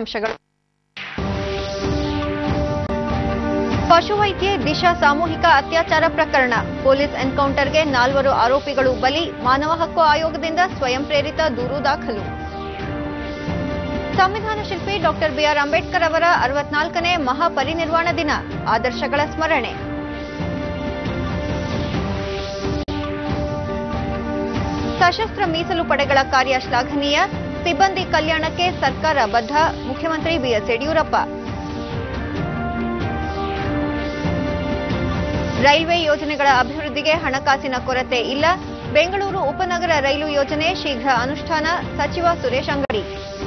ಮುಖ್ಯಾಂಶಗಳು ಪಶುವೈದ್ಯೆ ದಿಶಾ ಸಾಮೂಹಿಕ ಅತ್ಯಾಚಾರ ಪ್ರಕರಣ ಪೊಲೀಸ್ ಎನ್ಕೌಂಟರ್ಗೆ ನಾಲ್ವರು ಆರೋಪಿಗಳು ಬಲಿ ಮಾನವ ಹಕ್ಕು ಆಯೋಗದಿಂದ ಸ್ವಯಂ ಪ್ರೇರಿತ ದೂರು ದಾಖಲು ಸಂವಿಧಾನ ಶಿಲ್ಪಿ ಡಾಕ್ಟರ್ ಬಿಆರ್ ಅಂಬೇಡ್ಕರ್ ಅವರ ಅರವತ್ನಾಲ್ಕನೇ ಮಹಾಪರಿನಿರ್ವಾಣ ದಿನ ಆದರ್ಶಗಳ ಸ್ಮರಣೆ ಸಶಸ್ತ್ರ ಮೀಸಲು ಪಡೆಗಳ ಕಾರ್ಯ ಶ್ಲಾಘನೀಯ ಸಿಬ್ಬಂದಿ ಕಲ್ಯಾಣಕ್ಕೆ ಸರ್ಕಾರ ಬದ್ಧ ಮುಖ್ಯಮಂತ್ರಿ ಬಿಎಸ್ ಯಡಿಯೂರಪ್ಪ ರೈಲ್ವೆ ಯೋಜನೆಗಳ ಅಭಿವೃದ್ಧಿಗೆ ಹಣಕಾಸಿನ ಕೊರತೆ ಇಲ್ಲ ಬೆಂಗಳೂರು ಉಪನಗರ ರೈಲು ಯೋಜನೆ ಶೀಘ್ರ ಅನುಷ್ಠಾನ ಸಚಿವ ಸುರೇಶ್ ಅಂಗಡಿ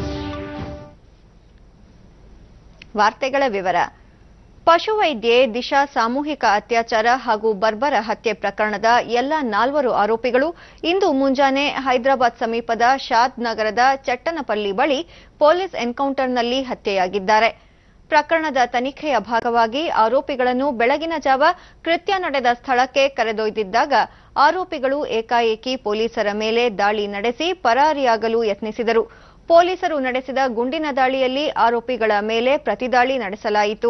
ವಾರ್ತೆಗಳ ವಿವರ ಪಶುವೈದ್ಯೆ ದಿಶಾ ಸಾಮೂಹಿಕ ಅತ್ಯಾಚಾರ ಹಾಗೂ ಬರ್ಬರ ಹತ್ಯೆ ಪ್ರಕರಣದ ಎಲ್ಲ ನಾಲ್ವರು ಆರೋಪಿಗಳು ಇಂದು ಮುಂಜಾನೆ ಹೈದರಾಬಾದ್ ಸಮೀಪದ ಶಾದ್ ನಗರದ ಚಟ್ಟನಪಲ್ಲಿ ಬಳಿ ಪೊಲೀಸ್ ಎನ್ಕೌಂಟರ್ನಲ್ಲಿ ಹತ್ಯೆಯಾಗಿದ್ದಾರೆ ಪ್ರಕರಣದ ತನಿಖೆಯ ಭಾಗವಾಗಿ ಆರೋಪಿಗಳನ್ನು ಬೆಳಗಿನ ಜಾವ ಕೃತ್ಯ ನಡೆದ ಸ್ಥಳಕ್ಕೆ ಕರೆದೊಯ್ದಿದ್ದಾಗ ಆರೋಪಿಗಳು ಏಕಾಏಕಿ ಪೊಲೀಸರ ಮೇಲೆ ದಾಳಿ ನಡೆಸಿ ಪರಾರಿಯಾಗಲು ಯತ್ನಿಸಿದರು ಪೊಲೀಸರು ನಡೆಸಿದ ಗುಂಡಿನ ದಾಳಿಯಲ್ಲಿ ಆರೋಪಿಗಳ ಮೇಲೆ ಪ್ರತಿದಾಳಿ ನಡೆಸಲಾಯಿತು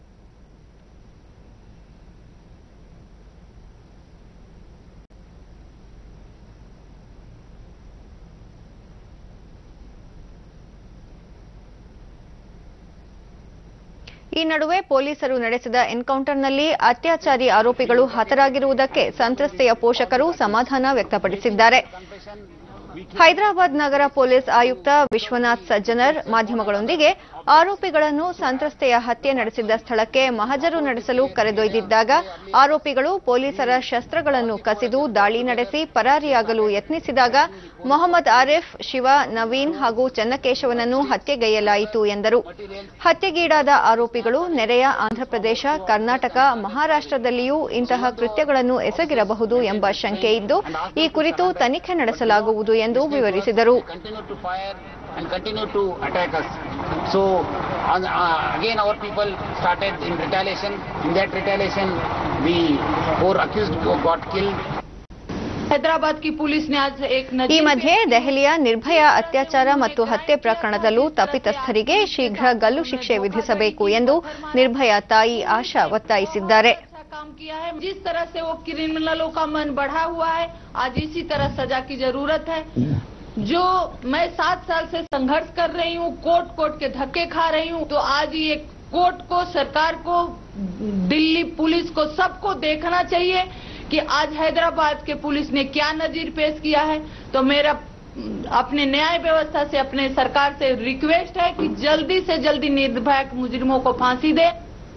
ಈ ನಡುವೆ ಪೊಲೀಸರು ನಡೆಸಿದ ಎನ್ಕೌಂಟರ್ನಲ್ಲಿ ಅತ್ಯಾಚಾರಿ ಆರೋಪಿಗಳು ಹತರಾಗಿರುವುದಕ್ಕೆ ಸಂತ್ರಸ್ತೆಯ ಪೋಷಕರು ಸಮಾಧಾನ ವ್ಯಕ್ತಪಡಿಸಿದ್ದಾರೆ ಹೈದರಾಬಾದ್ ನಗರ ಪೊಲೀಸ್ ಆಯುಕ್ತ ವಿಶ್ವನಾಥ್ ಸಜ್ಜನರ್ ಮಾಧ್ಯಮಗಳೊಂದಿಗೆ ಆರೋಪಿಗಳನ್ನು ಸಂತ್ರಸ್ತೆಯ ಹತ್ಯೆ ನಡೆಸಿದ್ದ ಸ್ಥಳಕ್ಕೆ ಮಹಜರು ನಡೆಸಲು ಕರೆದೊಯ್ದಿದ್ದಾಗ ಆರೋಪಿಗಳು ಪೊಲೀಸರ ಶಸ್ತ್ರಗಳನ್ನು ಕಸಿದು ದಾಳಿ ನಡೆಸಿ ಪರಾರಿಯಾಗಲು ಯತ್ನಿಸಿದಾಗ ಮೊಹಮ್ಮದ್ ಆರಿಫ್ ಶಿವ ನವೀನ್ ಹಾಗೂ ಚನ್ನಕೇಶವನನ್ನು ಹತ್ಯೆಗೈಯಲಾಯಿತು ಎಂದರು ಹತ್ಯೆಗೀಡಾದ ಆರೋಪಿಗಳು ನೆರೆಯ ಆಂಧ್ರಪ್ರದೇಶ ಕರ್ನಾಟಕ ಮಹಾರಾಷ್ಟ್ರದಲ್ಲಿಯೂ ಇಂತಹ ಕೃತ್ಯಗಳನ್ನು ಎಸಗಿರಬಹುದು ಎಂಬ ಶಂಕೆ ಇದ್ದು ಈ ಕುರಿತು ತನಿಖೆ ನಡೆಸಲಾಗುವುದು ಎಂದು ವಿವರಿಸಿದರು continue to fire and continue to attack us. So on- uh, again our people started in retaliation. In that retaliation, we four accused got killed. Hyderabad की पुलिस ने आज एक ಈ नजीर ಮಧ್ಯೆ ದೆಹಲಿಯ ನಿರ್ಭಯ ಅತ್ಯಾಚಾರ ಮತ್ತು ಹತ್ಯೆ ಪ್ರಕರಣದಲ್ಲೂ ತಪ್ಪಿತಸ್ಥರಿಗೆ ಶೀಘ್ರ ಗಲ್ಲು ಶಿಕ್ಷೆ ವಿಧಿಸಬೇಕು ಎಂದು ನಿರ್ಭಯ ತಾಯಿ ಆಶಾ ಒತ್ತಾಯಿಸಿದ್ದಾರೆ अच्छा काम किया है जिस तरह से वो क्रिमिनलों का मन बढ़ा हुआ है आज इसी तरह सजा की जरूरत है जो मैं सात साल से संघर्ष कर रही हूँ कोर्ट कोर्ट के धक्के खा रही हूँ तो आज ये कोर्ट को सरकार को दिल्ली पुलिस को सबको देखना चाहिए कि आज हैदराबाद के पुलिस ने क्या नजीर पेश किया है तो मेरा अपने न्याय व्यवस्था से अपने सरकार से रिक्वेस्ट है कि जल्दी से जल्दी निर्भया मुजरिमों को फांसी दे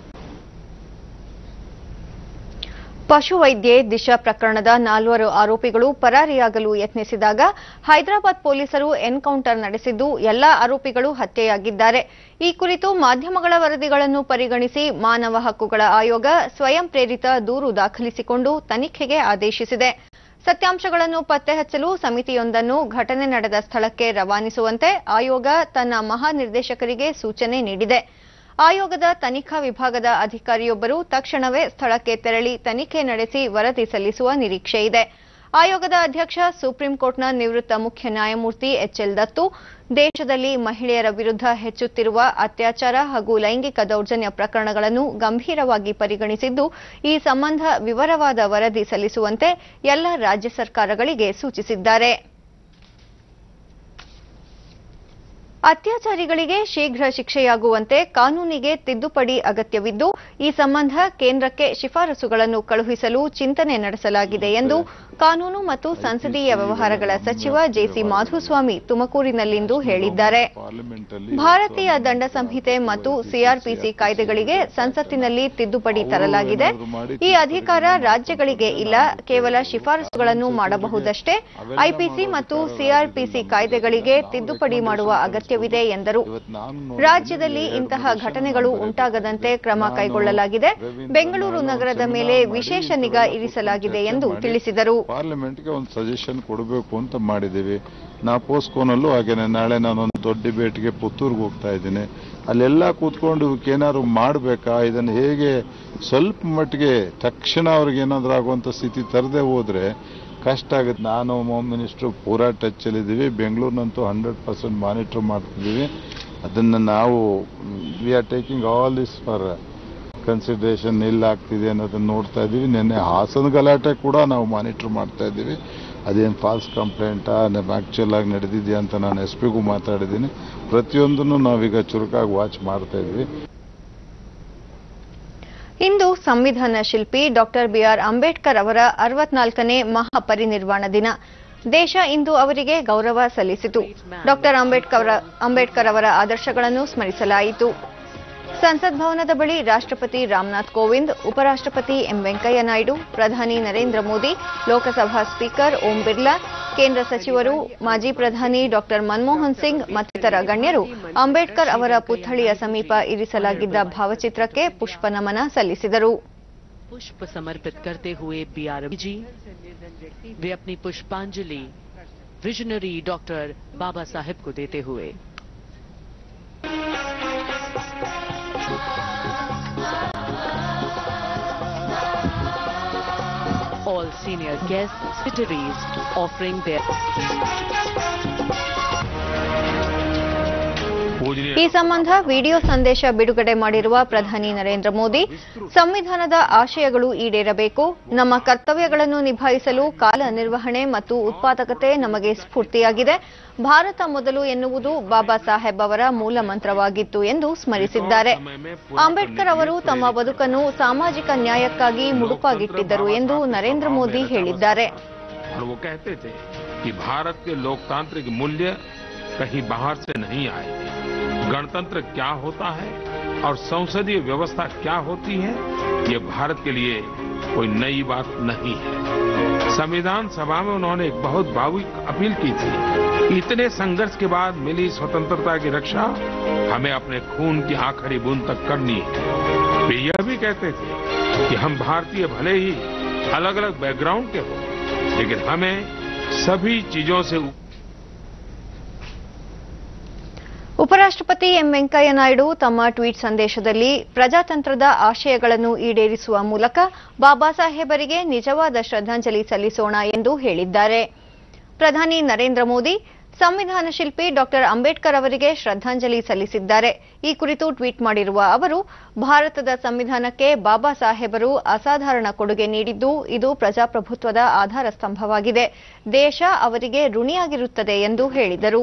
ಪಶುವೈದ್ಯೆ ದಿಶಾ ಪ್ರಕರಣದ ನಾಲ್ವರು ಆರೋಪಿಗಳು ಪರಾರಿಯಾಗಲು ಯತ್ನಿಸಿದಾಗ ಹೈದರಾಬಾದ್ ಪೊಲೀಸರು ಎನ್ಕೌಂಟರ್ ನಡೆಸಿದ್ದು ಎಲ್ಲಾ ಆರೋಪಿಗಳು ಹತ್ಯೆಯಾಗಿದ್ದಾರೆ ಈ ಕುರಿತು ಮಾಧ್ಯಮಗಳ ವರದಿಗಳನ್ನು ಪರಿಗಣಿಸಿ ಮಾನವ ಹಕ್ಕುಗಳ ಆಯೋಗ ಸ್ವಯಂ ಪ್ರೇರಿತ ದೂರು ದಾಖಲಿಸಿಕೊಂಡು ತನಿಖೆಗೆ ಆದೇಶಿಸಿದೆ ಸತ್ಯಾಂಶಗಳನ್ನು ಪತ್ತೆ ಹಚ್ಚಲು ಸಮಿತಿಯೊಂದನ್ನು ಘಟನೆ ನಡೆದ ಸ್ಥಳಕ್ಕೆ ರವಾನಿಸುವಂತೆ ಆಯೋಗ ತನ್ನ ಮಹಾನಿರ್ದೇಶಕರಿಗೆ ಸೂಚನೆ ನೀಡಿದೆ ಆಯೋಗದ ತನಿಖಾ ವಿಭಾಗದ ಅಧಿಕಾರಿಯೊಬ್ಬರು ತಕ್ಷಣವೇ ಸ್ಥಳಕ್ಕೆ ತೆರಳಿ ತನಿಖೆ ನಡೆಸಿ ವರದಿ ಸಲ್ಲಿಸುವ ನಿರೀಕ್ಷೆ ಇದೆ ಆಯೋಗದ ಅಧ್ಯಕ್ಷ ಸುಪ್ರೀಂ ಕೋರ್ಟ್ನ ನಿವೃತ್ತ ಮುಖ್ಯ ನ್ಯಾಯಮೂರ್ತಿ ಎಚ್ಎಲ್ ದತ್ತು ದೇಶದಲ್ಲಿ ಮಹಿಳೆಯರ ವಿರುದ್ಧ ಹೆಚ್ಚುತ್ತಿರುವ ಅತ್ಯಾಚಾರ ಹಾಗೂ ಲೈಂಗಿಕ ದೌರ್ಜನ್ಯ ಪ್ರಕರಣಗಳನ್ನು ಗಂಭೀರವಾಗಿ ಪರಿಗಣಿಸಿದ್ದು ಈ ಸಂಬಂಧ ವಿವರವಾದ ವರದಿ ಸಲ್ಲಿಸುವಂತೆ ಎಲ್ಲ ರಾಜ್ಯ ಸರ್ಕಾರಗಳಿಗೆ ಸೂಚಿಸಿದ್ದಾರೆ ಅತ್ಯಾಚಾರಿಗಳಿಗೆ ಶೀಘ್ರ ಶಿಕ್ಷೆಯಾಗುವಂತೆ ಕಾನೂನಿಗೆ ತಿದ್ದುಪಡಿ ಅಗತ್ಯವಿದ್ದು ಈ ಸಂಬಂಧ ಕೇಂದ್ರಕ್ಕೆ ಶಿಫಾರಸುಗಳನ್ನು ಕಳುಹಿಸಲು ಚಿಂತನೆ ನಡೆಸಲಾಗಿದೆ ಎಂದು ಕಾನೂನು ಮತ್ತು ಸಂಸದೀಯ ವ್ಯವಹಾರಗಳ ಸಚಿವ ಜೆಸಿ ಮಾಧುಸ್ವಾಮಿ ತುಮಕೂರಿನಲ್ಲಿಂದು ಹೇಳಿದ್ದಾರೆ ಭಾರತೀಯ ದಂಡ ಸಂಹಿತೆ ಮತ್ತು ಸಿಆರ್ಪಿಸಿ ಕಾಯ್ದೆಗಳಿಗೆ ಸಂಸತ್ತಿನಲ್ಲಿ ತಿದ್ದುಪಡಿ ತರಲಾಗಿದೆ ಈ ಅಧಿಕಾರ ರಾಜ್ಯಗಳಿಗೆ ಇಲ್ಲ ಕೇವಲ ಶಿಫಾರಸುಗಳನ್ನು ಮಾಡಬಹುದಷ್ಟೇ ಐಪಿಸಿ ಮತ್ತು ಸಿಆರ್ಪಿಸಿ ಕಾಯ್ದೆಗಳಿಗೆ ತಿದ್ದುಪಡಿ ಮಾಡುವ ಅಗತ್ಯವಿದೆ ಎಂದರು ರಾಜ್ಯದಲ್ಲಿ ಇಂತಹ ಘಟನೆಗಳು ಉಂಟಾಗದಂತೆ ಕ್ರಮ ಕೈಗೊಳ್ಳಲಾಗಿದೆ ಬೆಂಗಳೂರು ನಗರದ ಮೇಲೆ ವಿಶೇಷ ನಿಗಾ ಇರಿಸಲಾಗಿದೆ ಎಂದು ತಿಳಿಸಿದರು ಪಾರ್ಲಿಮೆಂಟ್ಗೆ ಒಂದು ಸಜೆಷನ್ ಕೊಡಬೇಕು ಅಂತ ಮಾಡಿದ್ದೀವಿ ನಾ ಪೋಸ್ಕೋನಲ್ಲೂ ಹಾಗೇನೆ ನಾಳೆ ನಾನೊಂದು ದೊಡ್ಡ ಡಿಬೇಟ್ಗೆ ಪುತ್ತೂರ್ಗೆ ಹೋಗ್ತಾ ಇದ್ದೀನಿ ಅಲ್ಲೆಲ್ಲ ಕೂತ್ಕೊಂಡು ಇವಕ್ಕೇನಾದ್ರು ಮಾಡಬೇಕಾ ಇದನ್ನು ಹೇಗೆ ಸ್ವಲ್ಪ ಮಟ್ಟಿಗೆ ತಕ್ಷಣ ಅವ್ರಿಗೆ ಏನಾದರೂ ಆಗುವಂಥ ಸ್ಥಿತಿ ತರದೆ ಹೋದ್ರೆ ಕಷ್ಟ ಆಗುತ್ತೆ ನಾನು ಹೋಮ್ ಮಿನಿಸ್ಟ್ರು ಪೂರಾ ಟಚ್ಚಲ್ಲಿದ್ದೀವಿ ಬೆಂಗಳೂರಿನಂತೂ ಹಂಡ್ರೆಡ್ ಪರ್ಸೆಂಟ್ ಮಾನಿಟರ್ ಮಾಡ್ತಿದ್ದೀವಿ ಅದನ್ನು ನಾವು we are taking all this for consideration ಎಲ್ಲಾಗ್ತಿದೆ ಅನ್ನೋದನ್ನ ನೋಡ್ತಾ ಇದ್ದೀವಿ ನಿನ್ನೆ ಹಾಸನ ಗಲಾಟೆ ಕೂಡ ನಾವು ಮಾನಿಟರ್ ಮಾಡ್ತಾ ಇದ್ದೀವಿ ಅದೇನು ಫಾಲ್ಸ್ ಕಂಪ್ಲೇಂಟಾ ಆ್ಯಕ್ಚುಲ್ ಆಗಿ ನಡೆದಿದೆಯಾ ಅಂತ ನಾನು ಎಸ್ ಪಿಗೂ ಮಾತಾಡಿದ್ದೀನಿ ಪ್ರತಿಯೊಂದನ್ನು ನಾವೀಗ ಚುರುಕಾಗಿ ವಾಚ್ ಮಾಡ್ತಾ ಇದ್ವಿ ಇಂದು ಸಂವಿಧಾನ ಶಿಲ್ಪಿ ಡಾಕ್ಟರ್ ಬಿಆರ್ ಅಂಬೇಡ್ಕರ್ ಅವರ ಅರವತ್ನಾಲ್ಕನೇ ಮಹಾಪರಿನಿರ್ವಾಣ ದಿನ ದೇಶ ಇಂದು ಅವರಿಗೆ ಗೌರವ ಸಲ್ಲಿಸಿತು ಡಾಕ್ಟರ್ ಅಂಬೇಡ್ಕರ್ ಅಂಬೇಡ್ಕರ್ ಅವರ ಆದರ್ಶಗಳನ್ನು ಸ್ಮರಿಸಲಾಯಿತು ಸಂಸತ್ ಭವನದ ಬಳಿ ರಾಷ್ಟ್ರಪತಿ ರಾಮನಾಥ್ ಕೋವಿಂದ್ ಉಪರಾಷ್ಟ್ರಪತಿ ಎಂ ವೆಂಕಯ್ಯ ನಾಯ್ಡು ಪ್ರಧಾನಿ ನರೇಂದ್ರ ಮೋದಿ ಲೋಕಸಭಾ ಸ್ಪೀಕರ್ ಓಂ ಬಿರ್ಲಾ ಕೇಂದ್ರ ಸಚಿವರು ಮಾಜಿ ಪ್ರಧಾನಿ ಡಾಕ್ಟರ್ ಮನಮೋಹನ್ ಸಿಂಗ್ ಮತ್ತಿತರ ಗಣ್ಯರು ಅಂಬೇಡ್ಕರ್ ಅವರ ಪುತ್ಥಳಿಯ ಸಮೀಪ ಇರಿಸಲಾಗಿದ್ದ ಭಾವಚಿತ್ರಕ್ಕೆ ಪುಷ್ಪ ನಮನ ಸಲ್ಲಿಸಿದರು पुष्प समर्पित करते हुए बी आर जी वे अपनी पुष्पांजलि विजनरी डॉक्टर बाबा साहेब को देते हुए all senior guests, citizens offering their ಈ ಸಂಬಂಧ ವಿಡಿಯೋ ಸಂದೇಶ ಬಿಡುಗಡೆ ಮಾಡಿರುವ ಪ್ರಧಾನಿ ನರೇಂದ್ರ ಮೋದಿ ಸಂವಿಧಾನದ ಆಶಯಗಳು ಈಡೇರಬೇಕು ನಮ್ಮ ಕರ್ತವ್ಯಗಳನ್ನು ನಿಭಾಯಿಸಲು ಕಾಲ ನಿರ್ವಹಣೆ ಮತ್ತು ಉತ್ಪಾದಕತೆ ನಮಗೆ ಸ್ಫೂರ್ತಿಯಾಗಿದೆ ಭಾರತ ಮೊದಲು ಎನ್ನುವುದು ಬಾಬಾ ಸಾಹೇಬ್ ಅವರ ಮೂಲ ಮಂತ್ರವಾಗಿತ್ತು ಎಂದು ಸ್ಮರಿಸಿದ್ದಾರೆ ಅಂಬೇಡ್ಕರ್ ಅವರು ತಮ್ಮ ಬದುಕನ್ನು ಸಾಮಾಜಿಕ ನ್ಯಾಯಕ್ಕಾಗಿ ಮುಡುಪಾಗಿಟ್ಟಿದ್ದರು ಎಂದು ನರೇಂದ್ರ ಮೋದಿ ಹೇಳಿದ್ದಾರೆ और वो कहते थे कि भारत के लोकतांत्रिक मूल्य कहीं बाहर से नहीं आए गणतंत्र क्या होता है और संसदीय व्यवस्था क्या होती है ये भारत के लिए कोई नई बात नहीं है संविधान सभा में उन्होंने एक बहुत भावुक अपील की थी इतने संघर्ष के बाद मिली स्वतंत्रता की रक्षा हमें अपने खून की आखिरी बूंद तक करनी है वे यह भी कहते थे कि हम भारतीय भले ही अलग अलग बैकग्राउंड के हों लेकिन हमें सभी चीजों से ಉಪರಾಷ್ಟ್ರಪತಿ ಎಂ ವೆಂಕಯ್ಯ ನಾಯ್ಡು ತಮ್ಮ ಟ್ವೀಟ್ ಸಂದೇಶದಲ್ಲಿ ಪ್ರಜಾತಂತ್ರದ ಆಶಯಗಳನ್ನು ಈಡೇರಿಸುವ ಮೂಲಕ ಬಾಬಾ ಸಾಹೇಬರಿಗೆ ನಿಜವಾದ ಶ್ರದ್ಧಾಂಜಲಿ ಸಲ್ಲಿಸೋಣ ಎಂದು ಹೇಳಿದ್ದಾರೆ ಪ್ರಧಾನಿ ನರೇಂದ್ರ ಮೋದಿ ಸಂವಿಧಾನ ಶಿಲ್ಪಿ ಡಾಕ್ಟರ್ ಅಂಬೇಡ್ಕರ್ ಅವರಿಗೆ ಶ್ರದ್ಧಾಂಜಲಿ ಸಲ್ಲಿಸಿದ್ದಾರೆ ಈ ಕುರಿತು ಟ್ವೀಟ್ ಮಾಡಿರುವ ಅವರು ಭಾರತದ ಸಂವಿಧಾನಕ್ಕೆ ಬಾಬಾ ಸಾಹೇಬರು ಅಸಾಧಾರಣ ಕೊಡುಗೆ ನೀಡಿದ್ದು ಇದು ಪ್ರಜಾಪ್ರಭುತ್ವದ ಆಧಾರ ಸ್ತಂಭವಾಗಿದೆ ದೇಶ ಅವರಿಗೆ ಋಣಿಯಾಗಿರುತ್ತದೆ ಎಂದು ಹೇಳಿದರು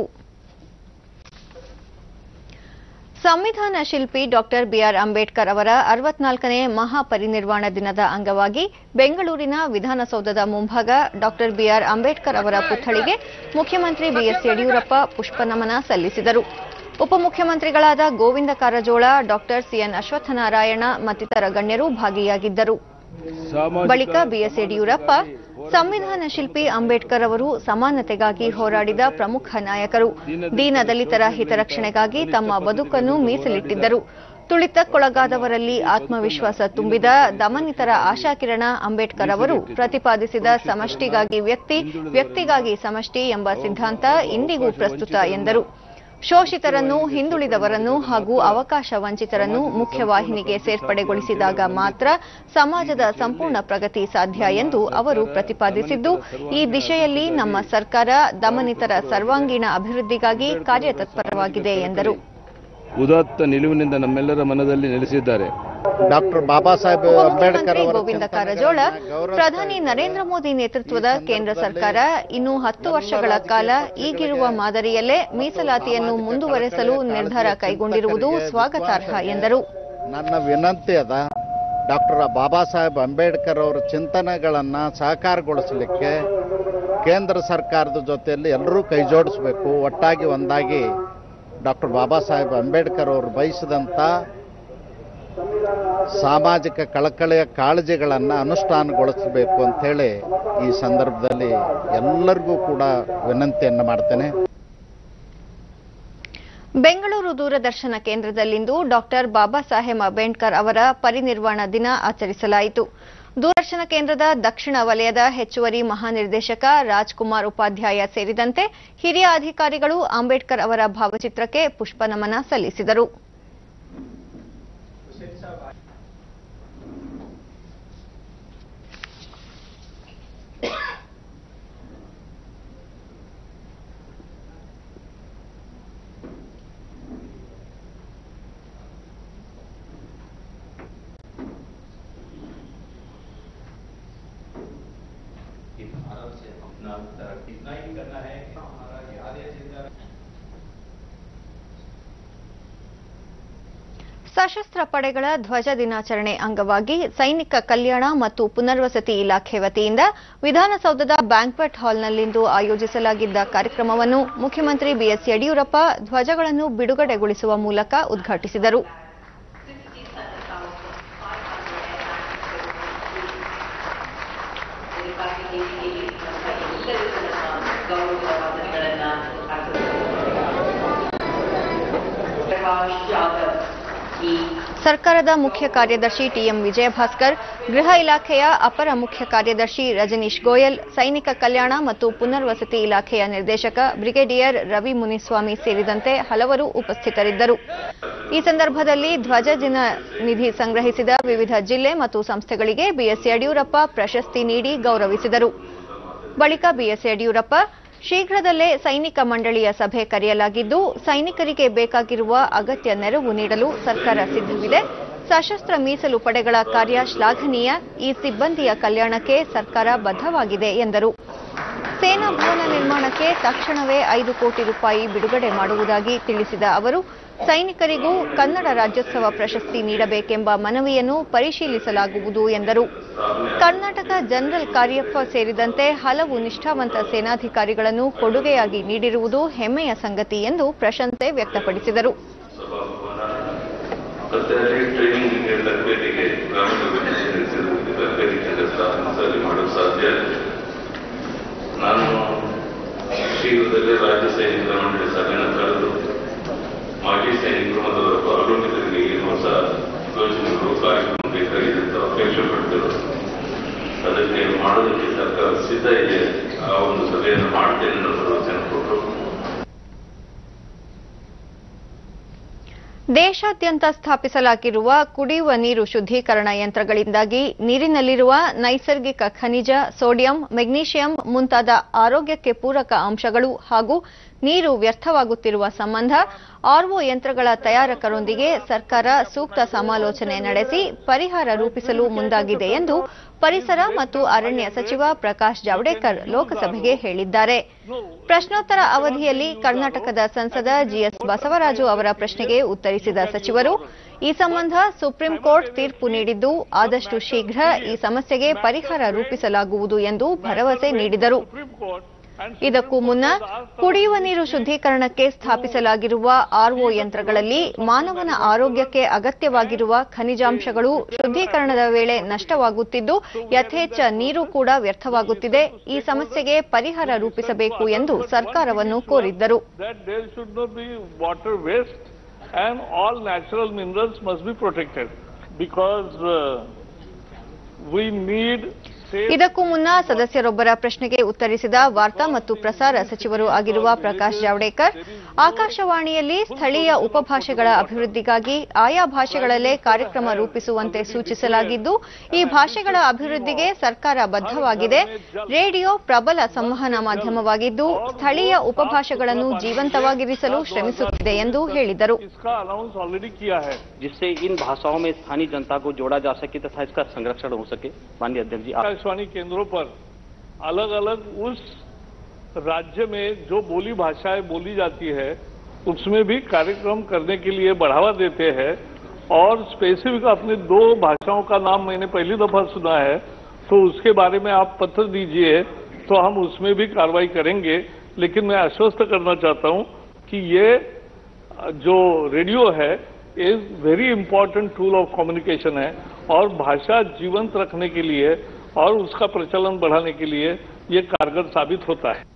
ಸಂವಿಧಾನ ಶಿಲ್ಪಿ ಡಾಕ್ಟರ್ ಬಿಆರ್ ಅಂಬೇಡ್ಕರ್ ಅವರ ಅರವತ್ನಾಲ್ಕನೇ ಮಹಾಪರಿನಿರ್ವಾಣ ದಿನದ ಅಂಗವಾಗಿ ಬೆಂಗಳೂರಿನ ವಿಧಾನಸೌಧದ ಮುಂಭಾಗ ಡಾಕ್ಟರ್ ಬಿಆರ್ ಅಂಬೇಡ್ಕರ್ ಅವರ ಪುತ್ಥಳಿಗೆ ಮುಖ್ಯಮಂತ್ರಿ ಬಿಎಸ್ ಯಡಿಯೂರಪ್ಪ ಪುಷ್ಪನಮನ ಸಲ್ಲಿಸಿದರು ಉಪಮುಖ್ಯಮಂತ್ರಿಗಳಾದ ಗೋವಿಂದ ಕಾರಜೋಳ ಡಾಕ್ಟರ್ ಸಿಎನ್ ಅಶ್ವತ್ಥನಾರಾಯಣ ಮತ್ತಿತರ ಗಣ್ಯರು ಭಾಗಿಯಾಗಿದ್ದರು ಬಳಿಕ ಬಿಎಸ್ ಯಡಿಯೂರಪ್ಪ ಸಂವಿಧಾನ ಶಿಲ್ಪಿ ಅಂಬೇಡ್ಕರ್ ಅವರು ಸಮಾನತೆಗಾಗಿ ಹೋರಾಡಿದ ಪ್ರಮುಖ ನಾಯಕರು ದೀನ ದಲಿತರ ಹಿತರಕ್ಷಣೆಗಾಗಿ ತಮ್ಮ ಬದುಕನ್ನು ಮೀಸಲಿಟ್ಟಿದ್ದರು ತುಳಿತಕ್ಕೊಳಗಾದವರಲ್ಲಿ ಆತ್ಮವಿಶ್ವಾಸ ತುಂಬಿದ ದಮನಿತರ ಆಶಾಕಿರಣ ಅಂಬೇಡ್ಕರ್ ಅವರು ಪ್ರತಿಪಾದಿಸಿದ ಸಮಷ್ಟಿಗಾಗಿ ವ್ಯಕ್ತಿ ವ್ಯಕ್ತಿಗಾಗಿ ಸಮಷ್ಟಿ ಎಂಬ ಸಿದ್ಧಾಂತ ಇಂದಿಗೂ ಪ್ರಸ್ತುತ ಎಂದರು ಶೋಷಿತರನ್ನು ಹಿಂದುಳಿದವರನ್ನು ಹಾಗೂ ಅವಕಾಶ ವಂಚಿತರನ್ನು ಮುಖ್ಯವಾಹಿನಿಗೆ ಸೇರ್ಪಡೆಗೊಳಿಸಿದಾಗ ಮಾತ್ರ ಸಮಾಜದ ಸಂಪೂರ್ಣ ಪ್ರಗತಿ ಸಾಧ್ಯ ಎಂದು ಅವರು ಪ್ರತಿಪಾದಿಸಿದ್ದು ಈ ದಿಶೆಯಲ್ಲಿ ನಮ್ಮ ಸರ್ಕಾರ ದಮನಿತರ ಸರ್ವಾಂಗೀಣ ಅಭಿವೃದ್ಧಿಗಾಗಿ ಕಾರ್ಯತತ್ಪರವಾಗಿದೆ ಎಂದರು ಉದಾತ್ತ ನಿಲುವಿನಿಂದ ನಮ್ಮೆಲ್ಲರ ಮನದಲ್ಲಿ ನೆಲೆಸಿದ್ದಾರೆ ಡಾಕ್ಟರ್ ಬಾಬಾ ಸಾಹೇಬ್ ಅಂಬೇಡ್ಕರ್ ಉಪಮುಖ್ಯಮಂತ್ರಿ ಅವರ ಗೋವಿಂದ ಕಾರಜೋಳ ಪ್ರಧಾನಿ ನರೇಂದ್ರ ಮೋದಿ ನೇತೃತ್ವದ ಕೇಂದ್ರ ಸರ್ಕಾರ ಇನ್ನು ಹತ್ತು ವರ್ಷಗಳ ಕಾಲ ಈಗಿರುವ ಮಾದರಿಯಲ್ಲೇ ಮೀಸಲಾತಿಯನ್ನು ಮುಂದುವರೆಸಲು ನಿರ್ಧಾರ ಕೈಗೊಂಡಿರುವುದು ಸ್ವಾಗತಾರ್ಹ ಎಂದರು ನನ್ನ ವಿನಂತಿ ಅದ ಡಾಕ್ಟರ್ ಬಾಬಾ ಸಾಹೇಬ್ ಅಂಬೇಡ್ಕರ್ ಅವರ ಚಿಂತನೆಗಳನ್ನು ಸಹಕಾರಗೊಳಿಸಲಿಕ್ಕೆ ಕೇಂದ್ರ ಸರ್ಕಾರದ ಜೊತೆಯಲ್ಲಿ ಎಲ್ಲರೂ ಕೈ ಜೋಡಿಸಬೇಕು ಒಟ್ಟಾಗಿ ಒಂದಾಗಿ ಡಾಕ್ಟರ್ ಬಾಬಾ ಸಾಹೇಬ್ ಅಂಬೇಡ್ಕರ್ ಅವರು ಬಯಸಿದಂಥ ಸಾಮಾಜಿಕ ಕಳಕಳಿಯ ಕಾಳಜಿಗಳನ್ನು ಅನುಷ್ಠಾನಗೊಳಿಸಬೇಕು ಅಂಥೇಳಿ ಈ ಸಂದರ್ಭದಲ್ಲಿ ಎಲ್ಲರಿಗೂ ಕೂಡ ವಿನಂತಿಯನ್ನು ಮಾಡ್ತೇನೆ ಬೆಂಗಳೂರು ದೂರದರ್ಶನ ಕೇಂದ್ರದಲ್ಲಿಂದು ಡಾಕ್ಟರ್ ಬಾಬಾ ಸಾಹೇಬ್ ಅಂಬೇಡ್ಕರ್ ಅವರ ಪರಿನಿರ್ವಾಣ ದಿನ ಆಚರಿಸಲಾಯಿತು ದೂರದರ್ಶನ ಕೇಂದ್ರದ ದಕ್ಷಿಣ ವಲಯದ ಹೆಚ್ಚುವರಿ ಮಹಾನಿರ್ದೇಶಕ ರಾಜ್ಕುಮಾರ್ ಉಪಾಧ್ಯಾಯ ಸೇರಿದಂತೆ ಹಿರಿಯ ಅಧಿಕಾರಿಗಳು ಅಂಬೇಡ್ಕರ್ ಅವರ ಭಾವಚಿತ್ರಕ್ಕೆ ಪುಷ್ಪನಮನ ಸಲ್ಲಿಸಿದರು ಸಶಸ್ತ್ರ ಪಡೆಗಳ ಧ್ವಜ ದಿನಾಚರಣೆ ಅಂಗವಾಗಿ ಸೈನಿಕ ಕಲ್ಯಾಣ ಮತ್ತು ಪುನರ್ವಸತಿ ಇಲಾಖೆ ವತಿಯಿಂದ ವಿಧಾನಸೌಧದ ಬ್ಯಾಂಕ್ವೆಟ್ ಹಾಲ್ನಲ್ಲಿಂದು ಆಯೋಜಿಸಲಾಗಿದ್ದ ಕಾರ್ಯಕ್ರಮವನ್ನು ಮುಖ್ಯಮಂತ್ರಿ ಬಿಎಸ್ ಯಡಿಯೂರಪ್ಪ ಧ್ವಜಗಳನ್ನು ಬಿಡುಗಡೆಗೊಳಿಸುವ ಮೂಲಕ ಉದ್ಘಾಟಿಸಿದರು ಸರ್ಕಾರದ ಮುಖ್ಯ ಕಾರ್ಯದರ್ಶಿ ಟಿಎಂ ವಿಜಯಭಾಸ್ಕರ್ ಗೃಹ ಇಲಾಖೆಯ ಅಪರ ಮುಖ್ಯ ಕಾರ್ಯದರ್ಶಿ ರಜನೀಶ್ ಗೋಯಲ್ ಸೈನಿಕ ಕಲ್ಯಾಣ ಮತ್ತು ಪುನರ್ವಸತಿ ಇಲಾಖೆಯ ನಿರ್ದೇಶಕ ಬ್ರಿಗೇಡಿಯರ್ ರವಿ ಮುನಿಸ್ವಾಮಿ ಸೇರಿದಂತೆ ಹಲವರು ಉಪಸ್ಥಿತರಿದ್ದರು ಈ ಸಂದರ್ಭದಲ್ಲಿ ಧ್ವಜ ದಿನ ನಿಧಿ ಸಂಗ್ರಹಿಸಿದ ವಿವಿಧ ಜಿಲ್ಲೆ ಮತ್ತು ಸಂಸ್ಥೆಗಳಿಗೆ ಬಿಎಸ್ ಯಡಿಯೂರಪ್ಪ ಪ್ರಶಸ್ತಿ ನೀಡಿ ಗೌರವಿಸಿದರು ಬಳಿಕ ಬಿಎಸ್ ಯಡಿಯೂರಪ್ಪ ಶೀಘ್ರದಲ್ಲೇ ಸೈನಿಕ ಮಂಡಳಿಯ ಸಭೆ ಕರೆಯಲಾಗಿದ್ದು ಸೈನಿಕರಿಗೆ ಬೇಕಾಗಿರುವ ಅಗತ್ಯ ನೆರವು ನೀಡಲು ಸರ್ಕಾರ ಸಿದ್ಧವಿದೆ ಸಶಸ್ತ್ರ ಮೀಸಲು ಪಡೆಗಳ ಕಾರ್ಯ ಶ್ಲಾಘನೀಯ ಈ ಸಿಬ್ಬಂದಿಯ ಕಲ್ಯಾಣಕ್ಕೆ ಸರ್ಕಾರ ಬದ್ಧವಾಗಿದೆ ಎಂದರು ಸೇನಾ ಭವನ ನಿರ್ಮಾಣಕ್ಕೆ ತಕ್ಷಣವೇ ಐದು ಕೋಟಿ ರೂಪಾಯಿ ಬಿಡುಗಡೆ ಮಾಡುವುದಾಗಿ ತಿಳಿಸಿದ ಅವರು ಸೈನಿಕರಿಗೂ ಕನ್ನಡ ರಾಜ್ಯೋತ್ಸವ ಪ್ರಶಸ್ತಿ ನೀಡಬೇಕೆಂಬ ಮನವಿಯನ್ನು ಪರಿಶೀಲಿಸಲಾಗುವುದು ಎಂದರು ಕರ್ನಾಟಕ ಜನರಲ್ ಕಾರ್ಯಪ್ಪ ಸೇರಿದಂತೆ ಹಲವು ನಿಷ್ಠಾವಂತ ಸೇನಾಧಿಕಾರಿಗಳನ್ನು ಕೊಡುಗೆಯಾಗಿ ನೀಡಿರುವುದು ಹೆಮ್ಮೆಯ ಸಂಗತಿ ಎಂದು ಪ್ರಶಂಸೆ ವ್ಯಕ್ತಪಡಿಸಿದರು ಮತ್ತೆ ಅಲ್ಲಿ ಟ್ರೈನಿಂಗ್ ತರಬೇತಿಗೆ ಗ್ರಾಮೀಣ ವಿದ್ಯಾರ್ಥಿ ತರಬೇತಿ ಕೇಂದ್ರ ಸ್ಥಾಪನೆ ಮಾಡಲು ಸಾಧ್ಯ ನಾನು ಶೀಘ್ರದಲ್ಲೇ ರಾಜ್ಯ ಸೈನಿಕರ ಮಂಡಳಿ ಸಭೆಯನ್ನು ಕರೆದು ಮಾಜಿ ಸೈನಿಕರು ಮತ್ತು ಅವರ ಅವಲೋಕಿತರಿಗೆ ಏನು ಹೊಸ ಯೋಜನೆಗಳು ಕಾರ್ಯಕ್ರಮ ಬೇಕಾಗಿದೆ ಅಂತ ಅಪೇಕ್ಷೆ ಪಡ್ತೇವೆ ಅದಕ್ಕೆ ಮಾಡೋದಕ್ಕೆ ಸರ್ಕಾರ ಸಿದ್ಧ ಇದೆ ಆ ಒಂದು ಸಭೆಯನ್ನು ಮಾಡ್ತೇನೆ ಅನ್ನೋ ಭರವಸೆಯನ್ನು ಕೊಟ್ಟರು ದೇಶಾದ್ಯಂತ ಸ್ಥಾಪಿಸಲಾಗಿರುವ ಕುಡಿಯುವ ನೀರು ಶುದ್ದೀಕರಣ ಯಂತ್ರಗಳಿಂದಾಗಿ ನೀರಿನಲ್ಲಿರುವ ನೈಸರ್ಗಿಕ ಖನಿಜ ಸೋಡಿಯಂ ಮೆಗ್ನೀಷಿಯಂ ಮುಂತಾದ ಆರೋಗ್ಯಕ್ಕೆ ಪೂರಕ ಅಂಶಗಳು ಹಾಗೂ ನೀರು ವ್ಯರ್ಥವಾಗುತ್ತಿರುವ ಸಂಬಂಧ ಆರ್ಒ ಯಂತ್ರಗಳ ತಯಾರಕರೊಂದಿಗೆ ಸರ್ಕಾರ ಸೂಕ್ತ ಸಮಾಲೋಚನೆ ನಡೆಸಿ ಪರಿಹಾರ ರೂಪಿಸಲು ಮುಂದಾಗಿದೆ ಎಂದು ಪರಿಸರ ಮತ್ತು ಅರಣ್ಯ ಸಚಿವ ಪ್ರಕಾಶ್ ಜಾವಡೇಕರ್ ಲೋಕಸಭೆಗೆ ಹೇಳಿದ್ದಾರೆ ಪ್ರಶ್ನೋತ್ತರ ಅವಧಿಯಲ್ಲಿ ಕರ್ನಾಟಕದ ಸಂಸದ ಜಿಎಸ್ ಬಸವರಾಜು ಅವರ ಪ್ರಶ್ನೆಗೆ ಉತ್ತರಿಸಿದ ಸಚಿವರು ಈ ಸಂಬಂಧ ಸುಪ್ರೀಂ ಕೋರ್ಟ್ ತೀರ್ಪು ನೀಡಿದ್ದು ಆದಷ್ಟು ಶೀಘ್ರ ಈ ಸಮಸ್ಯೆಗೆ ಪರಿಹಾರ ರೂಪಿಸಲಾಗುವುದು ಎಂದು ಭರವಸೆ ನೀಡಿದರು ಇದಕ್ಕೂ ಮುನ್ನ ಕುಡಿಯುವ ನೀರು ಶುದ್ದೀಕರಣಕ್ಕೆ ಸ್ಥಾಪಿಸಲಾಗಿರುವ ಆರ್ಒ ಯಂತ್ರಗಳಲ್ಲಿ ಮಾನವನ ಆರೋಗ್ಯಕ್ಕೆ ಅಗತ್ಯವಾಗಿರುವ ಖನಿಜಾಂಶಗಳು ಶುದ್ದೀಕರಣದ ವೇಳೆ ನಷ್ಟವಾಗುತ್ತಿದ್ದು ಯಥೇಚ್ಛ ನೀರು ಕೂಡ ವ್ಯರ್ಥವಾಗುತ್ತಿದೆ ಈ ಸಮಸ್ಯೆಗೆ ಪರಿಹಾರ ರೂಪಿಸಬೇಕು ಎಂದು ಸರ್ಕಾರವನ್ನು ಕೋರಿದ್ದರು that there should not be water waste and all natural minerals must be protected because uh, we need safe ಇದಕ್ಕೂ ಮುನ್ನ ಸದಸ್ಯರೊಬ್ಬರ ಪ್ರಶ್ನೆಗೆ ಉತ್ತರಿಸಿದ ವಾರ್ತಾ ಮತ್ತು ಪ್ರಸಾರ ಸಚಿವರು ಆಗಿರುವ ಪ್ರಕಾಶ್ ಜಾವಡೇಕರ್ ಆಕಾಶವಾಣಿಯಲ್ಲಿ ಸ್ಥಳೀಯ ಉಪಭಾಷೆಗಳ ಅಭಿವೃದ್ಧಿಗಾಗಿ ಆಯಾ ಭಾಷೆಗಳಲ್ಲೇ ಕಾರ್ಯಕ್ರಮ ರೂಪಿಸುವಂತೆ ಸೂಚಿಸಲಾಗಿದ್ದು ಈ ಭಾಷೆಗಳ ಅಭಿವೃದ್ಧಿಗೆ ಸರ್ಕಾರ ಬದ್ಧವಾಗಿದೆ ರೇಡಿಯೋ ಪ್ರಬಲ ಸಂವಹನ ಮಾಧ್ಯಮವಾಗಿದ್ದು ಸ್ಥಳೀಯ ಉಪಭಾಷೆಗಳನ್ನು ಜೀವಂತವಾಗಿರಿಸಲು ಶ್ರಮಿಸುತ್ತಿದೆ ಎಂದು ಹೇಳಿದರು इसका अनाउंस ऑलरेडी किया है जिससे इन भाषाओं में स्थानीय जनता को जोड़ा जा सके तथा इसका संरक्षण हो सके माननीय अध्यक्ष जी आप आकाशवाणी केंद्रों पर अलग अलग उस राज्य में जो बोली भाषाएं बोली जाती है उसमें भी कार्यक्रम करने के लिए बढ़ावा देते हैं और स्पेसिफिक अपने दो भाषाओं का नाम मैंने पहली दफा सुना है तो उसके बारे में आप पत्र दीजिए तो हम उसमें भी कार्रवाई करेंगे लेकिन मैं आश्वस्त करना चाहता हूं कि ये जो रेडियो है is very important tool of communication है और भाषा जीवंत रखने के लिए और उसका प्रचलन बढ़ाने के लिए ये कारगर साबित होता है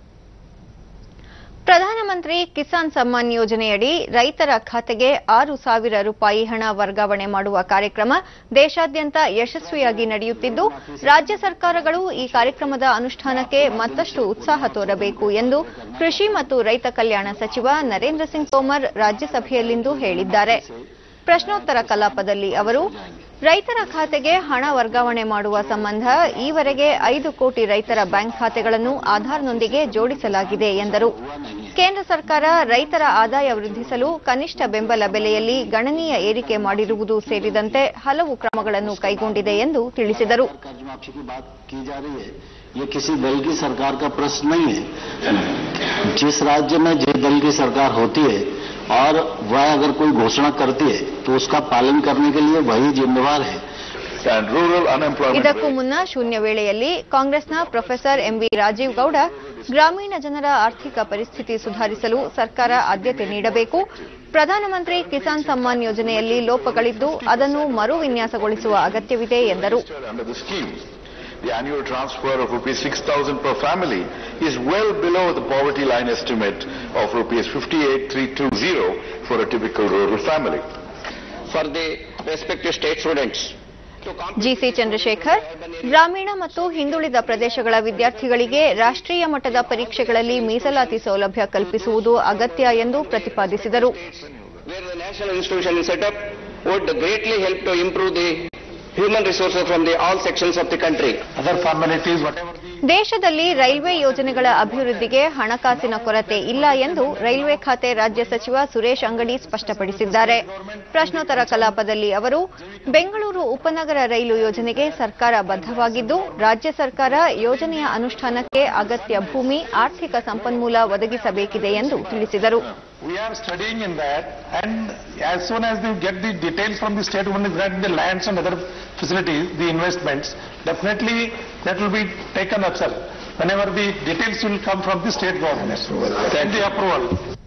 ಪ್ರಧಾನಮಂತ್ರಿ ಕಿಸಾನ್ ಸಮ್ಮಾನ್ ಯೋಜನೆಯಡಿ ರೈತರ ಖಾತೆಗೆ ಆರು ಸಾವಿರ ರೂಪಾಯಿ ಹಣ ವರ್ಗಾವಣೆ ಮಾಡುವ ಕಾರ್ಯಕ್ರಮ ದೇಶಾದ್ಯಂತ ಯಶಸ್ವಿಯಾಗಿ ನಡೆಯುತ್ತಿದ್ದು ರಾಜ್ಯ ಸರ್ಕಾರಗಳು ಈ ಕಾರ್ಯಕ್ರಮದ ಅನುಷ್ಠಾನಕ್ಕೆ ಮತ್ತಷ್ಟು ಉತ್ಸಾಹ ತೋರಬೇಕು ಎಂದು ಕೃಷಿ ಮತ್ತು ರೈತ ಕಲ್ಯಾಣ ಸಚಿವ ನರೇಂದ್ರ ಸಿಂಗ್ ತೋಮರ್ ರಾಜ್ಯಸಭೆಯಲ್ಲಿಂದು ಹೇಳಿದ್ದಾರೆ ಪ್ರಶ್ನೋತ್ತರ ಕಲಾಪದಲ್ಲಿ ಅವರು ರೈತರ ಖಾತೆಗೆ ಹಣ ವರ್ಗಾವಣೆ ಮಾಡುವ ಸಂಬಂಧ ಈವರೆಗೆ ಐದು ಕೋಟಿ ರೈತರ ಬ್ಯಾಂಕ್ ಖಾತೆಗಳನ್ನು ಆಧಾರ್ನೊಂದಿಗೆ ಜೋಡಿಸಲಾಗಿದೆ ಎಂದರು ಕೇಂದ್ರ ಸರ್ಕಾರ ರೈತರ ಆದಾಯ ವೃದ್ಧಿಸಲು ಕನಿಷ್ಠ ಬೆಂಬಲ ಬೆಲೆಯಲ್ಲಿ ಗಣನೀಯ ಏರಿಕೆ ಮಾಡಿರುವುದು ಸೇರಿದಂತೆ ಹಲವು ಕ್ರಮಗಳನ್ನು ಕೈಗೊಂಡಿದೆ ಎಂದು ತಿಳಿಸಿದರು कर्ज माफी की बात की जा रही है ये किसी दल की सरकार का प्रश्न नहीं है जिस राज्य में जिस दल की सरकार होती है और वह अगर कोई घोषणा करती है तो उसका पालन करने के लिए वही जिम्मेवार है And rural unemployment ಇದಕ್ಕೂ ಮುನ್ನ ಶೂನ್ಯ ವೇಳೆಯಲ್ಲಿ ಕಾಂಗ್ರೆಸ್ನ ಪ್ರೊಫೆಸರ್ ಎಂವಿ ರಾಜೀವ್ ಗೌಡ ಗ್ರಾಮೀಣ ಜನರ ಆರ್ಥಿಕ ಪರಿಸ್ಥಿತಿ ಸುಧಾರಿಸಲು ಸರ್ಕಾರ ಆದ್ಯತೆ ನೀಡಬೇಕು ಪ್ರಧಾನಮಂತ್ರಿ ಕಿಸಾನ್ ಸಮ್ಮಾನ್ ಯೋಜನೆಯಲ್ಲಿ ಲೋಪಗಳಿದ್ದು ಅದನ್ನು ಮರು ವಿನ್ಯಾಸಗೊಳಿಸುವ ಅಗತ್ಯವಿದೆ ಎಂದರು under the scheme. The annual transfer of rupees 6,000 per family is well below the poverty line estimate of rupees 58,320 for a typical rural family. for the respective state students. GC Chandrashekar ಗ್ರಾಮೀಣ ಮತ್ತು ಹಿಂದುಳಿದ ಪ್ರದೇಶಗಳ ವಿದ್ಯಾರ್ಥಿಗಳಿಗೆ ರಾಷ್ಟ್ರೀಯ ಮಟ್ಟದ ಪರೀಕ್ಷೆಗಳಲ್ಲಿ ಮೀಸಲಾತಿ ಸೌಲಭ್ಯ ಕಲ್ಪಿಸುವುದು ಅಗತ್ಯ ಎಂದು ಪ್ರತಿಪಾದಿಸಿದರು Where the national institution is set up would greatly help to improve the human resources from the all sections of the country. Other formalities, whatever ದೇಶದಲ್ಲಿ ರೈಲ್ವೆ ಯೋಜನೆಗಳ ಅಭಿವೃದ್ಧಿಗೆ ಹಣಕಾಸಿನ ಕೊರತೆ ಇಲ್ಲ ಎಂದು ರೈಲ್ವೆ ಖಾತೆ ರಾಜ್ಯ ಸಚಿವ ಸುರೇಶ್ ಅಂಗಡಿ ಸ್ಪಷ್ಟಪಡಿಸಿದ್ದಾರೆ ಪ್ರಶ್ನೋತ್ತರ ಕಲಾಪದಲ್ಲಿ ಅವರು ಬೆಂಗಳೂರು ಉಪನಗರ ರೈಲು ಯೋಜನೆಗೆ ಸರ್ಕಾರ ಬದ್ಧವಾಗಿದ್ದು ರಾಜ್ಯ ಸರ್ಕಾರ ಯೋಜನೆಯ ಅನುಷ್ಠಾನಕ್ಕೆ ಅಗತ್ಯ ಭೂಮಿ ಆರ್ಥಿಕ ಸಂಪನ್ಮೂಲ ಒದಗಿಸಬೇಕಿದೆ ಎಂದು ತಿಳಿಸಿದರು We are studying in that, and as soon as we get the details from the state government regarding the lands and other facilities, the investments, definitely that will be taken up, sir. Whenever the details will come from the state government, and the approval.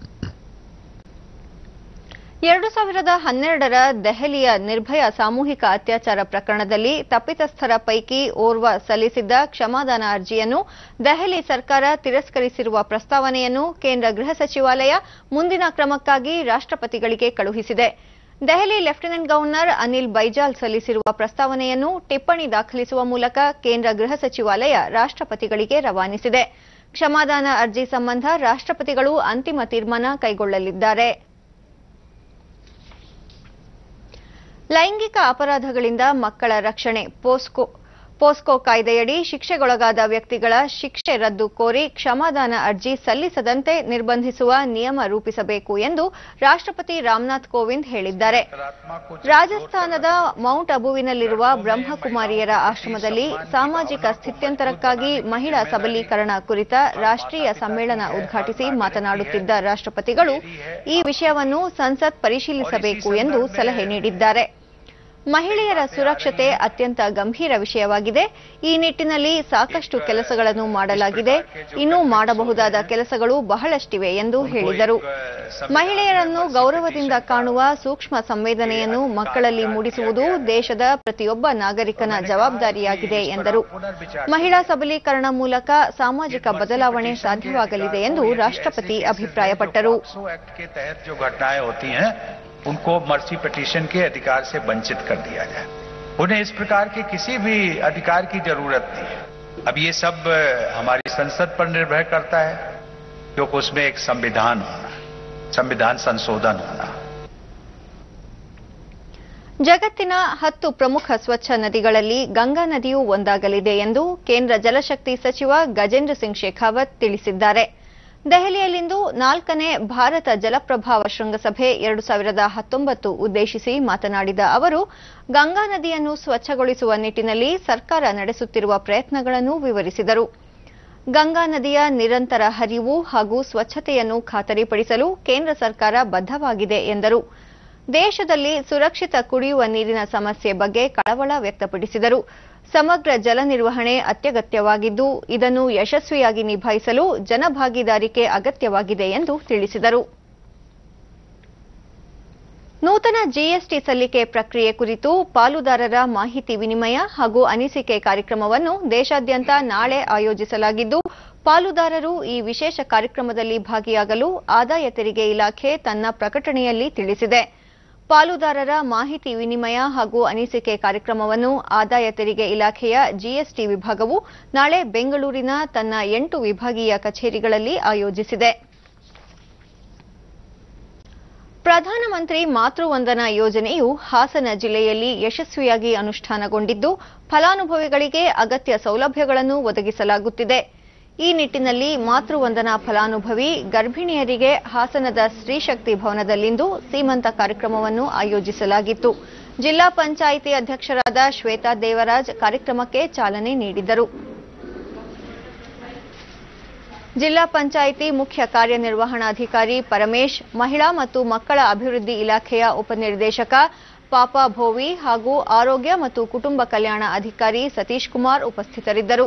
ಎರಡು ಸಾವಿರದ ಹನ್ನೆರಡರ ದೆಹಲಿಯ ನಿರ್ಭಯ ಸಾಮೂಹಿಕ ಅತ್ಯಾಚಾರ ಪ್ರಕರಣದಲ್ಲಿ ತಪ್ಪಿತಸ್ಥರ ಪೈಕಿ ಓರ್ವ ಸಲ್ಲಿಸಿದ್ದ ಕ್ಷಮಾದಾನ ಅರ್ಜಿಯನ್ನು ದೆಹಲಿ ಸರ್ಕಾರ ತಿರಸ್ಕರಿಸಿರುವ ಪ್ರಸ್ತಾವನೆಯನ್ನು ಕೇಂದ್ರ ಗೃಹ ಸಚಿವಾಲಯ ಮುಂದಿನ ಕ್ರಮಕ್ಕಾಗಿ ರಾಷ್ಟ್ರಪತಿಗಳಿಗೆ ಕಳುಹಿಸಿದೆ ದೆಹಲಿ ಲೆಫ್ಟಿನೆಂಟ್ ಗವರ್ನರ್ ಅನಿಲ್ ಬೈಜಾಲ್ ಸಲ್ಲಿಸಿರುವ ಪ್ರಸ್ತಾವನೆಯನ್ನು ಟಿಪ್ಪಣಿ ದಾಖಲಿಸುವ ಮೂಲಕ ಕೇಂದ್ರ ಗೃಹ ಸಚಿವಾಲಯ ರಾಷ್ಟ್ರಪತಿಗಳಿಗೆ ರವಾನಿಸಿದೆ ಕ್ಷಮಾದಾನ ಅರ್ಜಿ ಸಂಬಂಧ ರಾಷ್ಟ್ರಪತಿಗಳು ಅಂತಿಮ ತೀರ್ಮಾನ ಕೈಗೊಳ್ಳಲಿದ್ದಾರೆ ಲೈಂಗಿಕ ಅಪರಾಧಗಳಿಂದ ಮಕ್ಕಳ ರಕ್ಷಣೆ ಪೋಸ್ಕೋ ಪೋಸ್ಕೋ ಕಾಯ್ದೆಯಡಿ ಶಿಕ್ಷೆಗೊಳಗಾದ ವ್ಯಕ್ತಿಗಳ ಶಿಕ್ಷೆ ರದ್ದು ಕೋರಿ ಕ್ಷಮಾದಾನ ಅರ್ಜಿ ಸಲ್ಲಿಸದಂತೆ ನಿರ್ಬಂಧಿಸುವ ನಿಯಮ ರೂಪಿಸಬೇಕು ಎಂದು ರಾಷ್ಟ್ರಪತಿ ರಾಮನಾಥ್ ಕೋವಿಂದ್ ಹೇಳಿದ್ದಾರೆ ರಾಜಸ್ಥಾನದ ಮೌಂಟ್ ಅಬುವಿನಲ್ಲಿರುವ ಬ್ರಹ್ಮಕುಮಾರಿಯರ ಆಶ್ರಮದಲ್ಲಿ ಸಾಮಾಜಿಕ ಸ್ಥಿತ್ಯಂತರಕ್ಕಾಗಿ ಮಹಿಳಾ ಸಬಲೀಕರಣ ಕುರಿತ ರಾಷ್ಟ್ರೀಯ ಸಮ್ಮೇಳನ ಉದ್ಘಾಟಿಸಿ ಮಾತನಾಡುತ್ತಿದ್ದ ರಾಷ್ಟ್ರಪತಿಗಳು ಈ ವಿಷಯವನ್ನು ಸಂಸತ್ ಪರಿಶೀಲಿಸಬೇಕು ಎಂದು ಸಲಹೆ ನೀಡಿದ್ದಾರೆ ಮಹಿಳೆಯರ ಸುರಕ್ಷತೆ ಅತ್ಯಂತ ಗಂಭೀರ ವಿಷಯವಾಗಿದೆ ಈ ನಿಟ್ಟಿನಲ್ಲಿ ಸಾಕಷ್ಟು ಕೆಲಸಗಳನ್ನು ಮಾಡಲಾಗಿದೆ ಇನ್ನೂ ಮಾಡಬಹುದಾದ ಕೆಲಸಗಳು ಬಹಳಷ್ಟಿವೆ ಎಂದು ಹೇಳಿದರು ಮಹಿಳೆಯರನ್ನು ಗೌರವದಿಂದ ಕಾಣುವ ಸೂಕ್ಷ್ಮ ಸಂವೇದನೆಯನ್ನು ಮಕ್ಕಳಲ್ಲಿ ಮೂಡಿಸುವುದು ದೇಶದ ಪ್ರತಿಯೊಬ್ಬ ನಾಗರಿಕನ ಜವಾಬ್ದಾರಿಯಾಗಿದೆ ಎಂದರು ಮಹಿಳಾ ಸಬಲೀಕರಣ ಮೂಲಕ ಸಾಮಾಜಿಕ ಬದಲಾವಣೆ ಸಾಧ್ಯವಾಗಲಿದೆ ಎಂದು ರಾಷ್ಟ್ರಪತಿ ಅಭಿಪ್ರಾಯಪಟ್ಟರು एक्ट के तहत जो घटनाएं होती हैं उनको मर्सी पिटीशन के अधिकार से वंचित कर दिया जाए उन्हें इस प्रकार के किसी भी अधिकार की जरूरत नहीं है अब ये सब अ, हमारी संसद पर निर्भर करता है क्योंकि उसमें एक संविधान होना संविधान संशोधन होना ಜಗತ್ತಿನ ಹತ್ತು ಪ್ರಮುಖ ಸ್ವಚ್ಛ ನದಿಗಳಲ್ಲಿ ಗಂಗಾ ನದಿಯೂ ಒಂದಾಗಲಿದೆ ಎಂದು ಕೇಂದ್ರ ಜಲಶಕ್ತಿ ಸಚಿವ ಗಜೇಂದ್ರ ಸಿಂಗ್ ಶೇಖಾವತ್ ತಿಳಿಸಿದ್ದಾರೆ ದೆಹಲಿಯಲ್ಲಿಂದು ನಾಲ್ಕನೇ ಭಾರತ ಜಲಪ್ರಭಾವ ಶೃಂಗಸಭೆ ಎರಡು ಸಾವಿರದ ಹತ್ತೊಂಬತ್ತು ಉದ್ದೇಶಿಸಿ ಮಾತನಾಡಿದ ಅವರು ಗಂಗಾ ನದಿಯನ್ನು ಸ್ವಚ್ಛಗೊಳಿಸುವ ನಿಟ್ಟಿನಲ್ಲಿ ಸರ್ಕಾರ ನಡೆಸುತ್ತಿರುವ ಪ್ರಯತ್ನಗಳನ್ನು ವಿವರಿಸಿದರು ಗಂಗಾ ನದಿಯ ನಿರಂತರ ಹರಿವು ಹಾಗೂ ಸ್ವಚ್ಛತೆಯನ್ನು ಖಾತರಿಪಡಿಸಲು ಕೇಂದ್ರ ಸರ್ಕಾರ ಬದ್ಧವಾಗಿದೆ ಎಂದರು ದೇಶದಲ್ಲಿ ಸುರಕ್ಷಿತ ಕುಡಿಯುವ ನೀರಿನ ಸಮಸ್ಯೆ ಬಗ್ಗೆ ಕಳವಳ ವ್ಯಕ್ತಪಡಿಸಿದರು ಸಮಗ್ರ ಜಲ ನಿರ್ವಹಣೆ ಅತ್ಯಗತ್ಯವಾಗಿದ್ದು ಇದನ್ನು ಯಶಸ್ವಿಯಾಗಿ ನಿಭಾಯಿಸಲು ಜನಭಾಗಿದಾರಿಕೆ ಅಗತ್ಯವಾಗಿದೆ ಎಂದು ತಿಳಿಸಿದರು ನೂತನ ಜಿಎಸ್ಟಿ ಸಲ್ಲಿಕೆ ಪ್ರಕ್ರಿಯೆ ಕುರಿತು ಪಾಲುದಾರರ ಮಾಹಿತಿ ವಿನಿಮಯ ಹಾಗೂ ಅನಿಸಿಕೆ ಕಾರ್ಯಕ್ರಮವನ್ನು ದೇಶಾದ್ಯಂತ ನಾಳೆ ಆಯೋಜಿಸಲಾಗಿದ್ದು ಪಾಲುದಾರರು ಈ ವಿಶೇಷ ಕಾರ್ಯಕ್ರಮದಲ್ಲಿ ಭಾಗಿಯಾಗಲು ಆದಾಯ ತೆರಿಗೆ ಇಲಾಖೆ ತನ್ನ ಪ್ರಕಟಣೆಯಲ್ಲಿ ತಿಳಿಸಿದೆ ಪಾಲುದಾರರ ಮಾಹಿತಿ ವಿನಿಮಯ ಹಾಗೂ ಅನಿಸಿಕೆ ಕಾರ್ಯಕ್ರಮವನ್ನು ಆದಾಯ ತೆರಿಗೆ ಇಲಾಖೆಯ ಜಿಎಸ್ಟಿ ವಿಭಾಗವು ನಾಳೆ ಬೆಂಗಳೂರಿನ ತನ್ನ ಎಂಟು ವಿಭಾಗೀಯ ಕಚೇರಿಗಳಲ್ಲಿ ಆಯೋಜಿಸಿದೆ ಪ್ರಧಾನಮಂತ್ರಿ ಮಾತೃವಂದನಾ ಯೋಜನೆಯು ಹಾಸನ ಜಿಲ್ಲೆಯಲ್ಲಿ ಯಶಸ್ವಿಯಾಗಿ ಅನುಷ್ಠಾನಗೊಂಡಿದ್ದು ಫಲಾನುಭವಿಗಳಿಗೆ ಅಗತ್ಯ ಸೌಲಭ್ಯಗಳನ್ನು ಒದಗಿಸಲಾಗುತ್ತಿದೆ ಈ ನಿಟ್ಟಿನಲ್ಲಿ ಮಾತೃವಂದನಾ ಫಲಾನುಭವಿ ಗರ್ಭಿಣಿಯರಿಗೆ ಹಾಸನದ ಸ್ತ್ರೀಶಕ್ತಿ ಭವನದಲ್ಲಿಂದು ಸೀಮಂತ ಕಾರ್ಯಕ್ರಮವನ್ನು ಆಯೋಜಿಸಲಾಗಿತ್ತು ಜಿಲ್ಲಾ ಪಂಚಾಯಿತಿ ಅಧ್ಯಕ್ಷರಾದ ಶ್ವೇತಾ ದೇವರಾಜ್ ಕಾರ್ಯಕ್ರಮಕ್ಕೆ ಚಾಲನೆ ನೀಡಿದರು ಜಿಲ್ಲಾ ಪಂಚಾಯಿತಿ ಮುಖ್ಯ ಕಾರ್ಯನಿರ್ವಹಣಾಧಿಕಾರಿ ಪರಮೇಶ್ ಮಹಿಳಾ ಮತ್ತು ಮಕ್ಕಳ ಅಭಿವೃದ್ಧಿ ಇಲಾಖೆಯ ಉಪನಿರ್ದೇಶಕ ಪಾಪ ಭೋವಿ ಹಾಗೂ ಆರೋಗ್ಯ ಮತ್ತು ಕುಟುಂಬ ಕಲ್ಯಾಣ ಅಧಿಕಾರಿ ಸತೀಶ್ ಕುಮಾರ್ ಉಪಸ್ಥಿತರಿದ್ದರು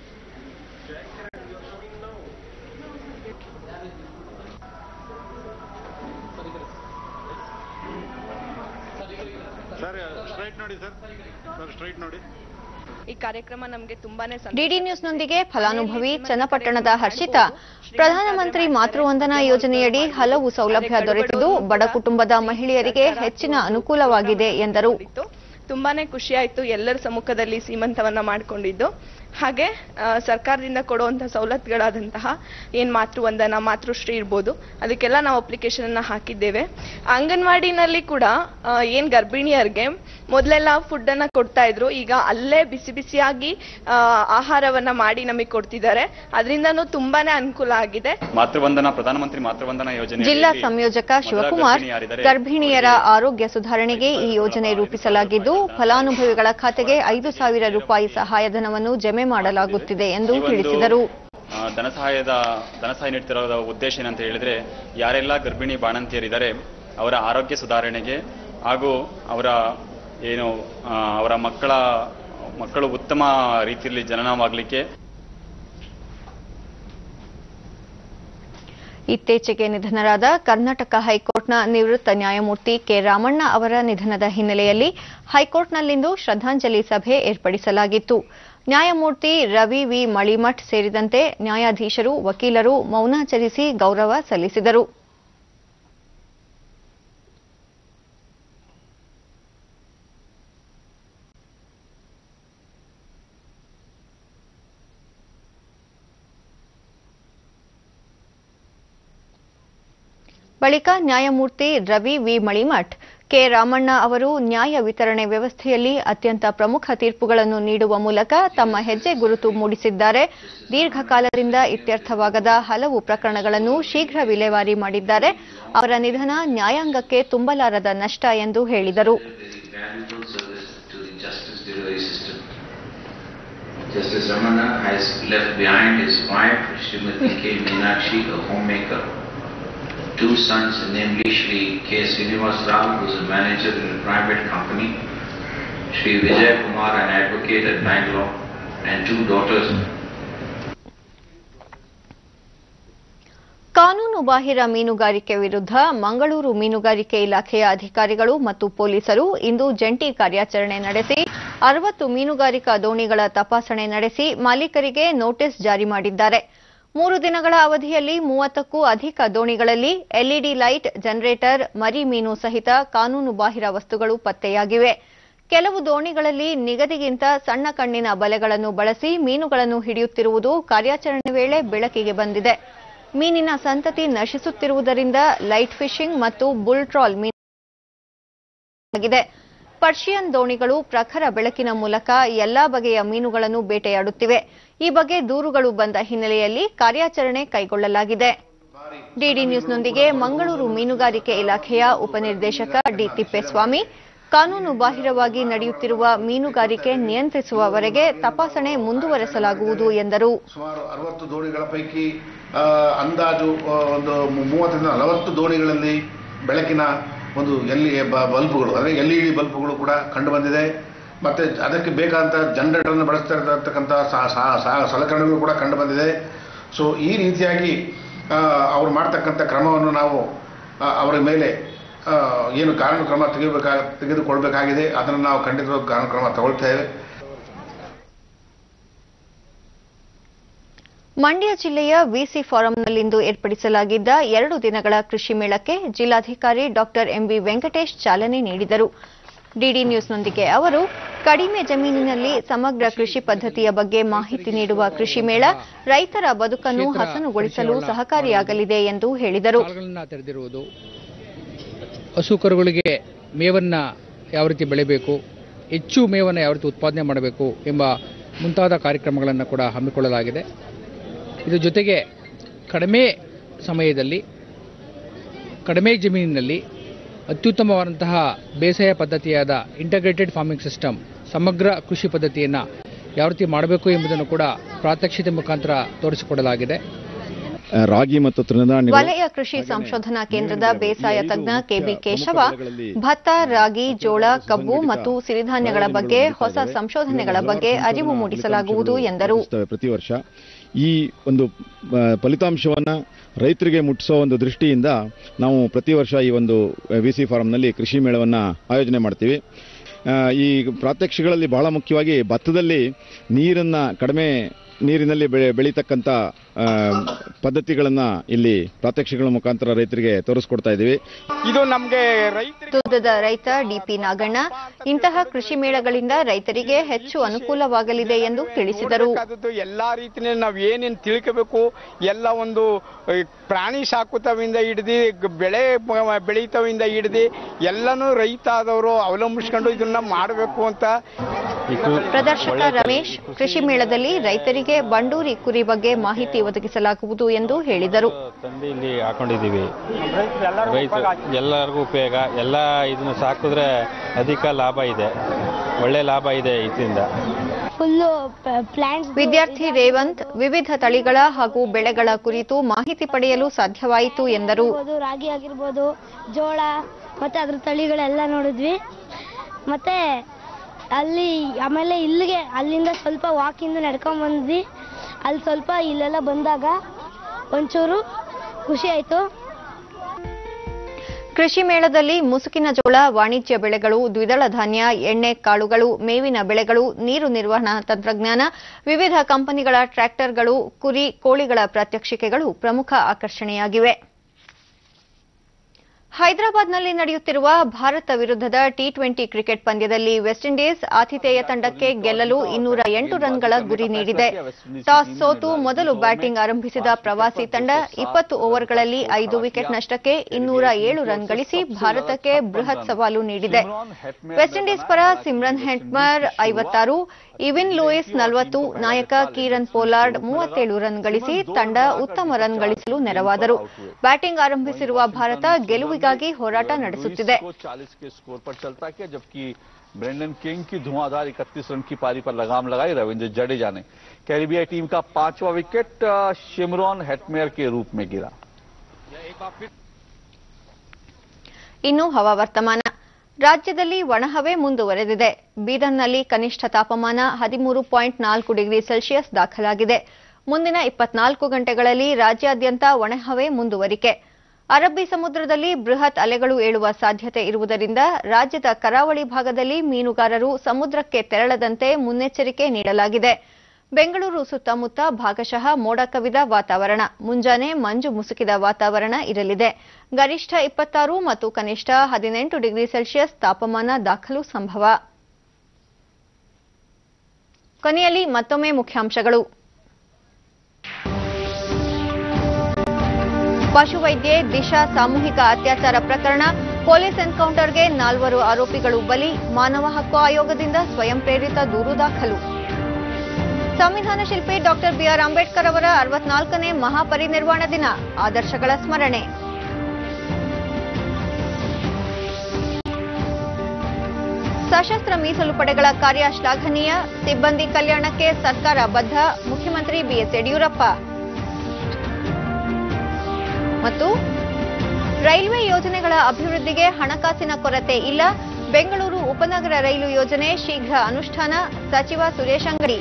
ಸರ್ ಸ್ಟ್ರೈಟ್ ನೋಡಿ ಸರ್ ಸರ್ ಸ್ಟ್ರೈಟ್ ನೋಡಿ ಈ ಕಾರ್ಯಕ್ರಮ ನಮಗೆ ತುಂಬಾನೇ ಡಿಡಿ ನ್ಯೂಸ್ನೊಂದಿಗೆ ಫಲಾನುಭವಿ ಚನ್ನಪಟ್ಟಣದ ಹರ್ಷಿತಾ ಪ್ರಧಾನಮಂತ್ರಿ ಮಾತೃವಂದನಾ ಯೋಜನೆಯಡಿ ಹಲವು ಸೌಲಭ್ಯ ದೊರೆತಿದ್ದು ಬಡ ಕುಟುಂಬದ ಮಹಿಳೆಯರಿಗೆ ಹೆಚ್ಚಿನ ಅನುಕೂಲವಾಗಿದೆ ಎಂದರು ತುಂಬಾನೇ ಖುಷಿ ಆಯ್ತು ಎಲ್ಲರ ಸಮ್ಮುಖದಲ್ಲಿ ಸೀಮಂತವನ್ನ ಮಾಡ್ಕೊಂಡಿದ್ದು ಹಾಗೆ ಆ, ಸರ್ಕಾರದಿಂದ ಕೊಡುವಂತಹ ಸವಲತ್ತುಗಳಾದಂತಹ ಏನ್ ಮಾತೃವಂದನ ಮಾತೃಶ್ರೀ ಇರ್ಬೋದು ಅದಕ್ಕೆಲ್ಲ ನಾವು ಅಪ್ಲಿಕೇಶನ್ ಅನ್ನ ಹಾಕಿದ್ದೇವೆ ಅಂಗನವಾಡಿನಲ್ಲಿ ಕೂಡ ಆ, ಏನ್ ಗರ್ಭಿಣಿಯರಿಗೆ ಮೊದಲೆಲ್ಲ ಫುಡ್ ಅನ್ನ ಕೊಡ್ತಾ ಇದ್ರು ಈಗ ಅಲ್ಲೇ ಬಿಸಿ ಬಿಸಿಯಾಗಿ ಆ, ಆಹಾರವನ್ನ ಮಾಡಿ ನಮಗೆ ಕೊಡ್ತಿದ್ದಾರೆ ಅದರಿಂದನೂ ತುಂಬಾನೇ ಅನುಕೂಲ ಆಗಿದೆ ಮಾತೃವಂದನಾ ಪ್ರಧಾನಮಂತ್ರಿ ಮಾತೃವಂದನಾ ಯೋಜನೆ ಜಿಲ್ಲಾ ಸಂಯೋಜಕ ಶಿವಕುಮಾರ್ ಗರ್ಭಿಣಿಯರ ಆರೋಗ್ಯ ಸುಧಾರಣೆಗೆ ಈ ಯೋಜನೆ ರೂಪಿಸಲಾಗಿದ್ದು ಫಲಾನುಭವಿಗಳ ಖಾತೆಗೆ ಐದು ಸಾವಿರ ರೂಪಾಯಿ ಸಹಾಯಧನವನ್ನು ಜಮೆ ಮಾಡಲಾಗುತ್ತಿದೆ ಎಂದು ಈ ಒಂದು, ತಿಳಿಸಿದರು ಆ, ಧನ ಸಹಾಯದ ಧನ ಸಹಾಯ ನೀಡ್ತಿರೋ ಉದ್ದೇಶ ಏನಂತ ಹೇಳಿದ್ರೆ ಯಾರೆಲ್ಲ ಗರ್ಭಿಣಿ ಬಾಣಂತಿಯರಿದ್ದಾರೆ ಅವರ ಆರೋಗ್ಯ ಸುಧಾರಣೆಗೆ ಹಾಗೂ ಅವರ ಏನು ಆ, ಅವರ ಮಕ್ಕಳ ಮಕ್ಕಳು ಉತ್ತಮ ರೀತಿಯಲ್ಲಿ ಜನನವಾಗಲಿಕ್ಕೆ ಇತ್ತೀಚೆಗೆ ನಿಧನರಾದ ಕರ್ನಾಟಕ ಹೈಕೋರ್ಟ್ನ ನಿವೃತ್ತ ನ್ಯಾಯಮೂರ್ತಿ ಕೆ ರಾಮಣ್ಣ ಅವರ ನಿಧನದ ಹಿನ್ನೆಲೆಯಲ್ಲಿ ಹೈಕೋರ್ಟ್ನಲ್ಲಿಂದು ಶ್ರದ್ಧಾಂಜಲಿ ಸಭೆ ಏರ್ಪಡಿಸಲಾಗಿತ್ತು ನ್ಯಾಯಮೂರ್ತಿ ರವಿ ವಿ ಮಳಿಮಠ್ ಸೇರಿದಂತೆ ನ್ಯಾಯಾಧೀಶರು ವಕೀಲರು ಮೌನಾಚರಿಸಿ ಗೌರವ ಸಲ್ಲಿಸಿದರು ಬಳಿಕ ನ್ಯಾಯಮೂರ್ತಿ ರವಿ ವಿ ಮಳಿಮಠ್ ಕೆ ರಾಮಣ್ಣ ಅವರು ನ್ಯಾಯ ವಿತರಣೆ ವ್ಯವಸ್ಥೆಯಲ್ಲಿ ಅತ್ಯಂತ ಪ್ರಮುಖ ತೀರ್ಪುಗಳನ್ನು ನೀಡುವ ಮೂಲಕ ತಮ್ಮ ಹೆಜ್ಜೆ ಗುರುತು ಮೂಡಿಸಿದ್ದಾರೆ ದೀರ್ಘಕಾಲದಿಂದ ಇತ್ಯರ್ಥವಾಗದ ಹಲವು ಪ್ರಕರಣಗಳನ್ನು ಶೀಘ್ರ ವಿಲೇವಾರಿ ಮಾಡಿದ್ದಾರೆ ಅವರ ನಿಧನ ನ್ಯಾಯಾಂಗಕ್ಕೆ ತುಂಬಲಾರದ ನಷ್ಟ ಎಂದು ಹೇಳಿದರು valuable service to the justice delivery system. Justice Ramana has left behind his wife, Srimati K. Meenakshi, a homemaker, two sons, namely Shri K. Srinivas Rao, who is a manager in a private company, Shri Vijay Kumar, an advocate at Bangalore, and two daughters, ಕಾನೂನು ಬಾಹಿರ ಮೀನುಗಾರಿಕೆ ವಿರುದ್ಧ ಮಂಗಳೂರು ಮೀನುಗಾರಿಕೆ ಇಲಾಖೆಯ ಅಧಿಕಾರಿಗಳು ಮತ್ತು ಪೊಲೀಸರು ಇಂದು ಜಂಟಿ ಕಾರ್ಯಾಚರಣೆ ನಡೆಸಿ ಅರವತ್ತು ಮೀನುಗಾರಿಕಾ ದೋಣಿಗಳ ತಪಾಸಣೆ ನಡೆಸಿ ಮಾಲೀಕರಿಗೆ ನೋಟಿಸ್ ಜಾರಿ ಮಾಡಿದ್ದಾರೆ ಮೂರು ದಿನಗಳ ಅವಧಿಯಲ್ಲಿ ಮೂವತ್ತಕ್ಕೂ ಅಧಿಕ ದೋಣಿಗಳಲ್ಲಿ ಎಲ್ಇಡಿ ಲೈಟ್ ಜನರೇಟರ್ ಮರಿ ಮೀನು ಸಹಿತ ಕಾನೂನು ಬಾಹಿರ ವಸ್ತುಗಳು ಪತ್ತೆಯಾಗಿವೆ ಕೆಲವು ದೋಣಿಗಳಲ್ಲಿ ನಿಗದಿಗಿಂತ ಸಣ್ಣ ಕಣ್ಣಿನ ಬಲೆಗಳನ್ನು ಬಳಸಿ ಮೀನುಗಳನ್ನು ಹಿಡಿಯುತ್ತಿರುವುದು ಕಾರ್ಯಾಚರಣೆ ವೇಳೆ ಬೆಳಕಿಗೆ ಬಂದಿದೆ ಮೀನಿನ ಸಂತತಿ ನಶಿಸುತ್ತಿರುವುದರಿಂದ ಲೈಟ್ ಫಿಶಿಂಗ್ ಮತ್ತು ಬುಲ್ ಟ್ರಾಲ್ ಮೀನು ಆಗಿದೆ ಪರ್ಷಿಯನ್ ದೋಣಿಗಳು ಪ್ರಖರ ಬೆಳಕಿನ ಮೂಲಕ ಎಲ್ಲಾ ಬಗೆಯ ಮೀನುಗಳನ್ನು ಬೇಟೆಯಾಡುತ್ತಿವೆ ಈ ಬಗ್ಗೆ ದೂರುಗಳು ಬಂದ ಹಿನ್ನೆಲೆಯಲ್ಲಿ ಕಾರ್ಯಾಚರಣೆ ಕೈಗೊಳ್ಳಲಾಗಿದೆ ಡಿಡಿ ನ್ಯೂಸ್ನೊಂದಿಗೆ ಮಂಗಳೂರು ಮೀನುಗಾರಿಕೆ ಇಲಾಖೆಯ ಉಪನಿರ್ದೇಶಕ ಡಿ ತಿಪ್ಪೇಸ್ವಾಮಿ ಕಾನೂನು ಬಾಹಿರವಾಗಿ ನಡೆಯುತ್ತಿರುವ ಮೀನುಗಾರಿಕೆ ನಿಯಂತ್ರಿಸುವವರೆಗೆ ತಪಾಸಣೆ ಮುಂದುವರೆಸಲಾಗುವುದು ಎಂದರು ಸುಮಾರು ಅರವತ್ತು ದೋಣಿಗಳ ಪೈಕಿ ಆ, ಅಂದಾಜು ಆ, ಒಂದು ಮೂವತ್ತರಿಂದ ನಲವತ್ತು ದೋಣಿಗಳಲ್ಲಿ ಬೆಳಕಿನ ಒಂದು ಎಲ್ಲಿ ಬಲ್ಬ್ಗಳು ಅಂದರೆ ಎಲ್ ಇ ಡಿ ಬಲ್ಬ್ಗಳು ಕೂಡ ಕಂಡು ಬಂದಿದೆ ಮತ್ತೆ ಅದಕ್ಕೆ ಬೇಕಾದಂಥ ಜನರೇಟರ್ನ ಬಳಸ್ತಾ ಇರತಕ್ಕಂಥ ಸಾ- ಸಾ- ಸಾ- ಸಲಕರಣೆಗಳು ಕೂಡ ಕಂಡು ಬಂದಿದೆ ಸೊ ಈ ರೀತಿಯಾಗಿ ಆ, ಅವ್ರು ಮಾಡ್ತಕ್ಕಂಥ ಕ್ರಮವನ್ನು ನಾವು ಆ, ಅವರ ಮೇಲೆ ಆ, ಏನು ಕಾನೂನು ಕ್ರಮ ತೆಗೆಯಬೇಕಾ ತೆಗೆದುಕೊಳ್ಬೇಕಾಗಿದೆ ಅದನ್ನು ನಾವು ಖಂಡಿತವಾಗಿ ಕಾನೂನು ಕ್ರಮ ತಗೊಳ್ತೇವೆ ಮಂಡ್ಯ ಜಿಲ್ಲೆಯ ವಿಸಿ ಫಾರಂನಲ್ಲಿಂದು ಏರ್ಪಡಿಸಲಾಗಿದ್ದ ಎರಡು ದಿನಗಳ ಕೃಷಿ ಮೇಳಕ್ಕೆ ಜಿಲ್ಲಾಧಿಕಾರಿ ಡಾಕ್ಟರ್ ಎಂಬಿ ವೆಂಕಟೇಶ್ ಚಾಲನೆ ನೀಡಿದರು ಡಿಡಿ ನ್ಯೂಸ್ನೊಂದಿಗೆ ಅವರು ಕಡಿಮೆ ಜಮೀನಿನಲ್ಲಿ ಸಮಗ್ರ ಕೃಷಿ ಪದ್ಧತಿಯ ಬಗ್ಗೆ ಮಾಹಿತಿ ನೀಡುವ ಕೃಷಿ ಮೇಳ ರೈತರ ಬದುಕನ್ನು ಹಸನುಗೊಳಿಸಲು ಸಹಕಾರಿಯಾಗಲಿದೆ ಎಂದು ಹೇಳಿದರು ಸ್ಟಾಲ್ಗಳನ್ನ ತೆರೆದಿರುವುದು ಹಸು ಕರುಗಳಿಗೆ ಮೇವನ್ನು ಯಾವ ರೀತಿ ಬೆಳೆಯಬೇಕು ಹೆಚ್ಚು ಮೇವನ್ನು ಯಾವ ರೀತಿ ಉತ್ಪಾದನೆ ಮಾಡಬೇಕು ಎಂಬ ಮುಂತಾದ ಕಾರ್ಯಕ್ರಮಗಳನ್ನು ಕೂಡ ಹಮ್ಮಿಕೊಳ್ಳಲಾಗಿದೆ ಇದ್ರ ಜೊತೆಗೆ ಕಡಿಮೆ ಸಮಯದಲ್ಲಿ ಕಡಿಮೆ ಜಮೀನಿನಲ್ಲಿ ಅತ್ಯುತ್ತಮವಾದಂತಹ ಬೇಸಾಯ ಪದ್ಧತಿಯಾದ ಇಂಟಗ್ರೇಟೆಡ್ ಫಾರ್ಮಿಂಗ್ ಸಿಸ್ಟಮ್ ಸಮಗ್ರ ಕೃಷಿ ಪದ್ಧತಿಯನ್ನು ಯಾವ ರೀತಿ ಮಾಡಬೇಕು ಎಂಬುದನ್ನು ಕೂಡ ಪ್ರಾತ್ಯಕ್ಷಿತೆ ಮುಖಾಂತರ ತೋರಿಸಿಕೊಡಲಾಗಿದೆ ಆ, ರಾಗಿ ಮತ್ತು ತೃಣಧಾನ್ಯಗಳು ವಲಯ ಕೃಷಿ ಸಂಶೋಧನಾ ಕೇಂದ್ರದ ಬೇಸಾಯ ತಜ್ಞ ಕೆಬಿ ಕೇಶವ ಭತ್ತ ರಾಗಿ ಜೋಳ ಕಬ್ಬು ಮತ್ತು ಸಿರಿಧಾನ್ಯಗಳ ಬಗ್ಗೆ ಹೊಸ ಸಂಶೋಧನೆಗಳ ಬಗ್ಗೆ ಅರಿವು ಮೂಡಿಸಲಾಗುವುದು ಎಂದರು ಇರ್ತವೆ ಪ್ರತಿ ವರ್ಷ ಈ ಒಂದು ಆ, ಫಲಿತಾಂಶವನ್ನ ರೈತರಿಗೆ ಮುಟ್ಟಿಸೋ ಒಂದು ದೃಷ್ಟಿಯಿಂದ ನಾವು ಪ್ರತಿ ವರ್ಷ ಈ ಒಂದು ವಿ ಸಿ ಫಾರಂನಲ್ಲಿ ಕೃಷಿ ಮೇಳವನ್ನ ಆಯೋಜನೆ ಮಾಡ್ತೀವಿ ಆ, ಈ ಪ್ರಾತ್ಯಕ್ಷಿಗಳಲ್ಲಿ ಬಹಳ ಮುಖ್ಯವಾಗಿ ಭತ್ತದಲ್ಲಿ ನೀರನ್ನ ಕಡಿಮೆ ನೀರಿನಲ್ಲಿ ಬೆಳೆ ಬೆಳೀತಕ್ಕಂಥ ಆ, ಪದ್ಧತಿಗಳನ್ನ ಇಲ್ಲಿ ಪ್ರಾತ್ಯಕ್ಷಿಗಳ ಮುಖಾಂತರ ರೈತರಿಗೆ ತೋರಿಸ್ಕೊಡ್ತಾ ಇದ್ದೀವಿ ಇದು ನಮಗೆ ರೈತ ದುರ್ಗದ ರೈತ ಡಿಪಿ ನಾಗಣ್ಣ ಇಂತಹ ಕೃಷಿ ಮೇಳಗಳಿಂದ ರೈತರಿಗೆ ಹೆಚ್ಚು ಅನುಕೂಲವಾಗಲಿದೆ ಎಂದು ತಿಳಿಸಿದರು ಬೇಕಾದದ್ದು ಎಲ್ಲಾ ರೀತಿಯಲ್ಲಿ ನಾವು ಏನೇನು ತಿಳ್ಕೋಬೇಕು ಎಲ್ಲ ಒಂದು ಆ, ಪ್ರಾಣಿ ಸಾಕುತ್ತವಿಂದ ಹಿಡಿದು ಬೆಳೆ ಬ- ಬೆಳೀತವಿಂದ ಹಿಡಿದು ಎಲ್ಲನೂ ರೈತ ಆದವರು ಅವಲಂಬಿಸ್ಕೊಂಡು ಇದನ್ನ ಮಾಡಬೇಕು ಅಂತ ಪ್ರದರ್ಶಕ ರಮೇಶ್ ಕೃಷಿ ಮೇಳದಲ್ಲಿ ರೈತರಿಗೆ ಬಂಡೂರಿ ಕುರಿ ಬಗ್ಗೆ ಮಾಹಿತಿ ಒದಗಿಸಲಾಗುವುದು ಎಂದು ಹೇಳಿದರು ತಂದು ಇಲ್ಲಿ ಹಾಕೊಂಡಿದ್ದೀವಿ ರೈತ ಎಲ್ಲರಿಗೂ ಉಪಯೋಗ ಎಲ್ಲ ಇದನ್ನು ಸಾಕಿದ್ರೆ ಅಧಿಕ ಲಾಭ ಇದೆ ಒಳ್ಳೆ ಲಾಭ ಇದೆ ಇದರಿಂದ ಫುಲ್ಲು ಪ್ಲಾಂಟ್ಸ್ ವಿದ್ಯಾರ್ಥಿ ರೇವಂತ್ ವಿವಿಧ ತಳಿಗಳ ಹಾಗೂ ಬೆಳೆಗಳ ಕುರಿತು ಮಾಹಿತಿ ಪಡೆಯಲು ಸಾಧ್ಯವಾಯಿತು ಎಂದರು ರಾಗಿ ಆಗಿರ್ಬೋದು ಜೋಳ ಮತ್ತೆ ಅದ್ರ ತಳಿಗಳೆಲ್ಲ ನೋಡಿದ್ವಿ ಮತ್ತೆ ಅಲ್ಲಿ ಆಮೇಲೆ ಇಲ್ಲಿಗೆ ಅಲ್ಲಿಂದ ಸ್ವಲ್ಪ ವಾಕಿಂದ ನಡ್ಕೊಂಡ್ ಬಂದ್ವಿ ಅಲ್ಲಿ ಸ್ವಲ್ಪ ಇಲ್ಲೆಲ್ಲ ಬಂದಾಗ ಒಂಚೂರು ಖುಷಿ ಆಯ್ತು ಕೃಷಿ ಮೇಳದಲ್ಲಿ ಮುಸುಕಿನ ಜೋಳ ವಾಣಿಜ್ಯ ಬೆಳೆಗಳು ದ್ವಿದಳ ಧಾನ್ಯ ಎಣ್ಣೆ ಕಾಳುಗಳು ಮೇವಿನ ಬೆಳೆಗಳು ನೀರು ನಿರ್ವಹಣಾ ತಂತ್ರಜ್ಞಾನ ವಿವಿಧ ಕಂಪನಿಗಳ ಟ್ರ್ಯಾಕ್ಟರ್ಗಳು ಕುರಿ ಕೋಳಿಗಳ ಪ್ರಾತ್ಯಕ್ಷಿಕೆಗಳು ಪ್ರಮುಖ ಆಕರ್ಷಣೆಯಾಗಿವೆ ಹೈದರಾಬಾದ್ನಲ್ಲಿ ನಡೆಯುತ್ತಿರುವ ಭಾರತ ವಿರುದ್ಧದ ಟಿ ಟ್ವೆಂಟಿ ಕ್ರಿಕೆಟ್ ಪಂದ್ಯದಲ್ಲಿ ವೆಸ್ಟ್ ಇಂಡೀಸ್ ಆತಿಥೇಯ ತಂಡಕ್ಕೆ ಗೆಲ್ಲಲು ಇನ್ನೂರ ಎಂಟು ರನ್ಗಳ ಗುರಿ ನೀಡಿದೆ ಟಾಸ್ ಸೋತು ಮೊದಲು ಬ್ಯಾಟಿಂಗ್ ಆರಂಭಿಸಿದ ಪ್ರವಾಸಿ ತಂಡ ಇಪ್ಪತ್ತು ಓವರ್ಗಳಲ್ಲಿ ಐದು ವಿಕೆಟ್ ನಷ್ಟಕ್ಕೆ ಇನ್ನೂರ ಏಳು ರನ್ ಗಳಿಸಿ ಭಾರತಕ್ಕೆ ಬೃಹತ್ ಸವಾಲು ನೀಡಿದೆ ವೆಸ್ಟ್ ಇಂಡೀಸ್ ಪರ ಸಿಮ್ರನ್ ಹೆಟ್ಮರ್ ಐವತ್ತಾರು ಇವಿನ್ ಲೂಯಿಸ್ ನಲವತ್ತು ನಾಯಕ ಕೀರನ್ ಪೋಲಾರ್ಡ್ ಮೂವತ್ತೇಳು ರನ್ ಗಳಿಸಿ ತಂಡ ಉತ್ತಮ ರನ್ ಗಳಿಸಲು ನೆರವಾದರು ಬ್ಯಾಟಿಂಗ್ ಆರಂಭಿಸಿರುವ ಭಾರತ ಗೆಲುವಿಗಾಗಿ ಹೋರಾಟ ನಡೆಸುತ್ತಿದೆ चालीस के स्कोर पर चलता किया जबकि ब्रेंडन किंग की धुआंधार 31 रन की पारी पर लगाम लगाई रविंद्र जडेजा ने कैरिबिया टीम का पांचवा विकेट अ, शिमरॉन हेटमेयर के रूप में गिरा ಇನ್ನು ಹವಾವರ್ತಮಾನ ರಾಜ್ಯದಲ್ಲಿ ಒಣಹವೆ ಮುಂದುವರೆದಿದೆ ಬೀದರ್ನಲ್ಲಿ ಕನಿಷ್ಠ ತಾಪಮಾನ ಹದಿಮೂರು ಪಾಯಿಂಟ್ ನಾಲ್ಕು ಡಿಗ್ರಿ ಸೆಲ್ಸಿಯಸ್ ದಾಖಲಾಗಿದೆ ಮುಂದಿನ ಇಪ್ಪತ್ನಾಲ್ಕು ಗಂಟೆಗಳಲ್ಲಿ ರಾಜ್ಯಾದ್ಯಂತ ಒಣಹವೆ ಮುಂದುವರಿಕೆ ಅರಬ್ಬಿ ಸಮುದ್ರದಲ್ಲಿ ಬೃಹತ್ ಅಲೆಗಳು ಏಳುವ ಸಾಧ್ಯತೆ ಇರುವುದರಿಂದ ರಾಜ್ಯದ ಕರಾವಳಿ ಭಾಗದಲ್ಲಿ ಮೀನುಗಾರರು ಸಮುದ್ರಕ್ಕೆ ತೆರಳದಂತೆ ಮುನ್ನೆಚ್ಚರಿಕೆ ನೀಡಲಾಗಿದೆ ಬೆಂಗಳೂರು ಸುತ್ತಮುತ್ತ ಭಾಗಶಃ ಮೋಡ ಕವಿದ ವಾತಾವರಣ ಮುಂಜಾನೆ ಮಂಜು ಮುಸುಕಿದ ವಾತಾವರಣ ಇರಲಿದೆ ಗರಿಷ್ಠ ಇಪ್ಪತ್ತಾರು ಮತ್ತು ಕನಿಷ್ಠ ಹದಿನೆಂಟು ಡಿಗ್ರಿ ಸೆಲ್ಸಿಯಸ್ ತಾಪಮಾನ ದಾಖಲು ಸಂಭವ ಕೊನೆಯಲ್ಲಿ ಮತ್ತೊಮ್ಮೆ ಮುಖ್ಯಾಂಶಗಳು ಪಶುವೈದ್ಯೆ ದಿಶಾ ಸಾಮೂಹಿಕ ಅತ್ಯಾಚಾರ ಪ್ರಕರಣ ಪೊಲೀಸ್ ಎನ್ಕೌಂಟರ್ಗೆ ನಾಲ್ವರು ಆರೋಪಿಗಳು ಬಲಿ ಮಾನವ ಹಕ್ಕು ಆಯೋಗದಿಂದ ಸ್ವಯಂ ಪ್ರೇರಿತ ದೂರು ದಾಖಲು ಸಂವಿಧಾನ ಶಿಲ್ಪಿ ಡಾಕ್ಟರ್ ಬಿಆರ್ ಅಂಬೇಡ್ಕರ್ ಅವರ ಅರವತ್ನಾಲ್ಕನೇ ಮಹಾಪರಿನಿರ್ವಾಣ ದಿನ ಆದರ್ಶಗಳ ಸ್ಮರಣೆ ಸಶಸ್ತ್ರ ಮೀಸಲು ಪಡೆಗಳ ಕಾರ್ಯ ಶ್ಲಾಘನೀಯ ಸಿಬ್ಬಂದಿ ಕಲ್ಯಾಣಕ್ಕೆ ಸರ್ಕಾರ ಬದ್ಧ ಮುಖ್ಯಮಂತ್ರಿ ಬಿಎಸ್ ಯಡಿಯೂರಪ್ಪ ಮತ್ತು ರೈಲ್ವೆ ಯೋಜನೆಗಳ ಅಭಿವೃದ್ಧಿಗೆ ಹಣಕಾಸಿನ ಕೊರತೆ ಇಲ್ಲ ಬೆಂಗಳೂರು ಉಪನಗರ ರೈಲು ಯೋಜನೆ ಶೀಘ್ರ ಅನುಷ್ಠಾನ ಸಚಿವ ಸುರೇಶ್ ಅಂಗಡಿ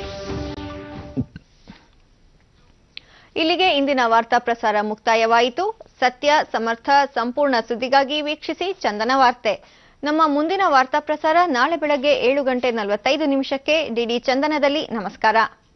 ಇಲ್ಲಿಗೆ ಇಂದಿನ ವಾರ್ತಾ ಪ್ರಸಾರ ಮುಕ್ತಾಯವಾಯಿತು ಸತ್ಯ ಸಮರ್ಥ ಸಂಪೂರ್ಣ ಸುದ್ದಿಗಾಗಿ ವೀಕ್ಷಿಸಿ ಚಂದನ ವಾರ್ತೆ ನಮ್ಮ ಮುಂದಿನ ವಾರ್ತಾ ಪ್ರಸಾರ ನಾಳೆ ಬೆಳಗ್ಗೆ ಏಳು ಗಂಟೆ ನಲವತ್ತೈದು ನಿಮಿಷಕ್ಕೆ ಡಿಡಿ ಚಂದನದಲ್ಲಿ ನಮಸ್ಕಾರ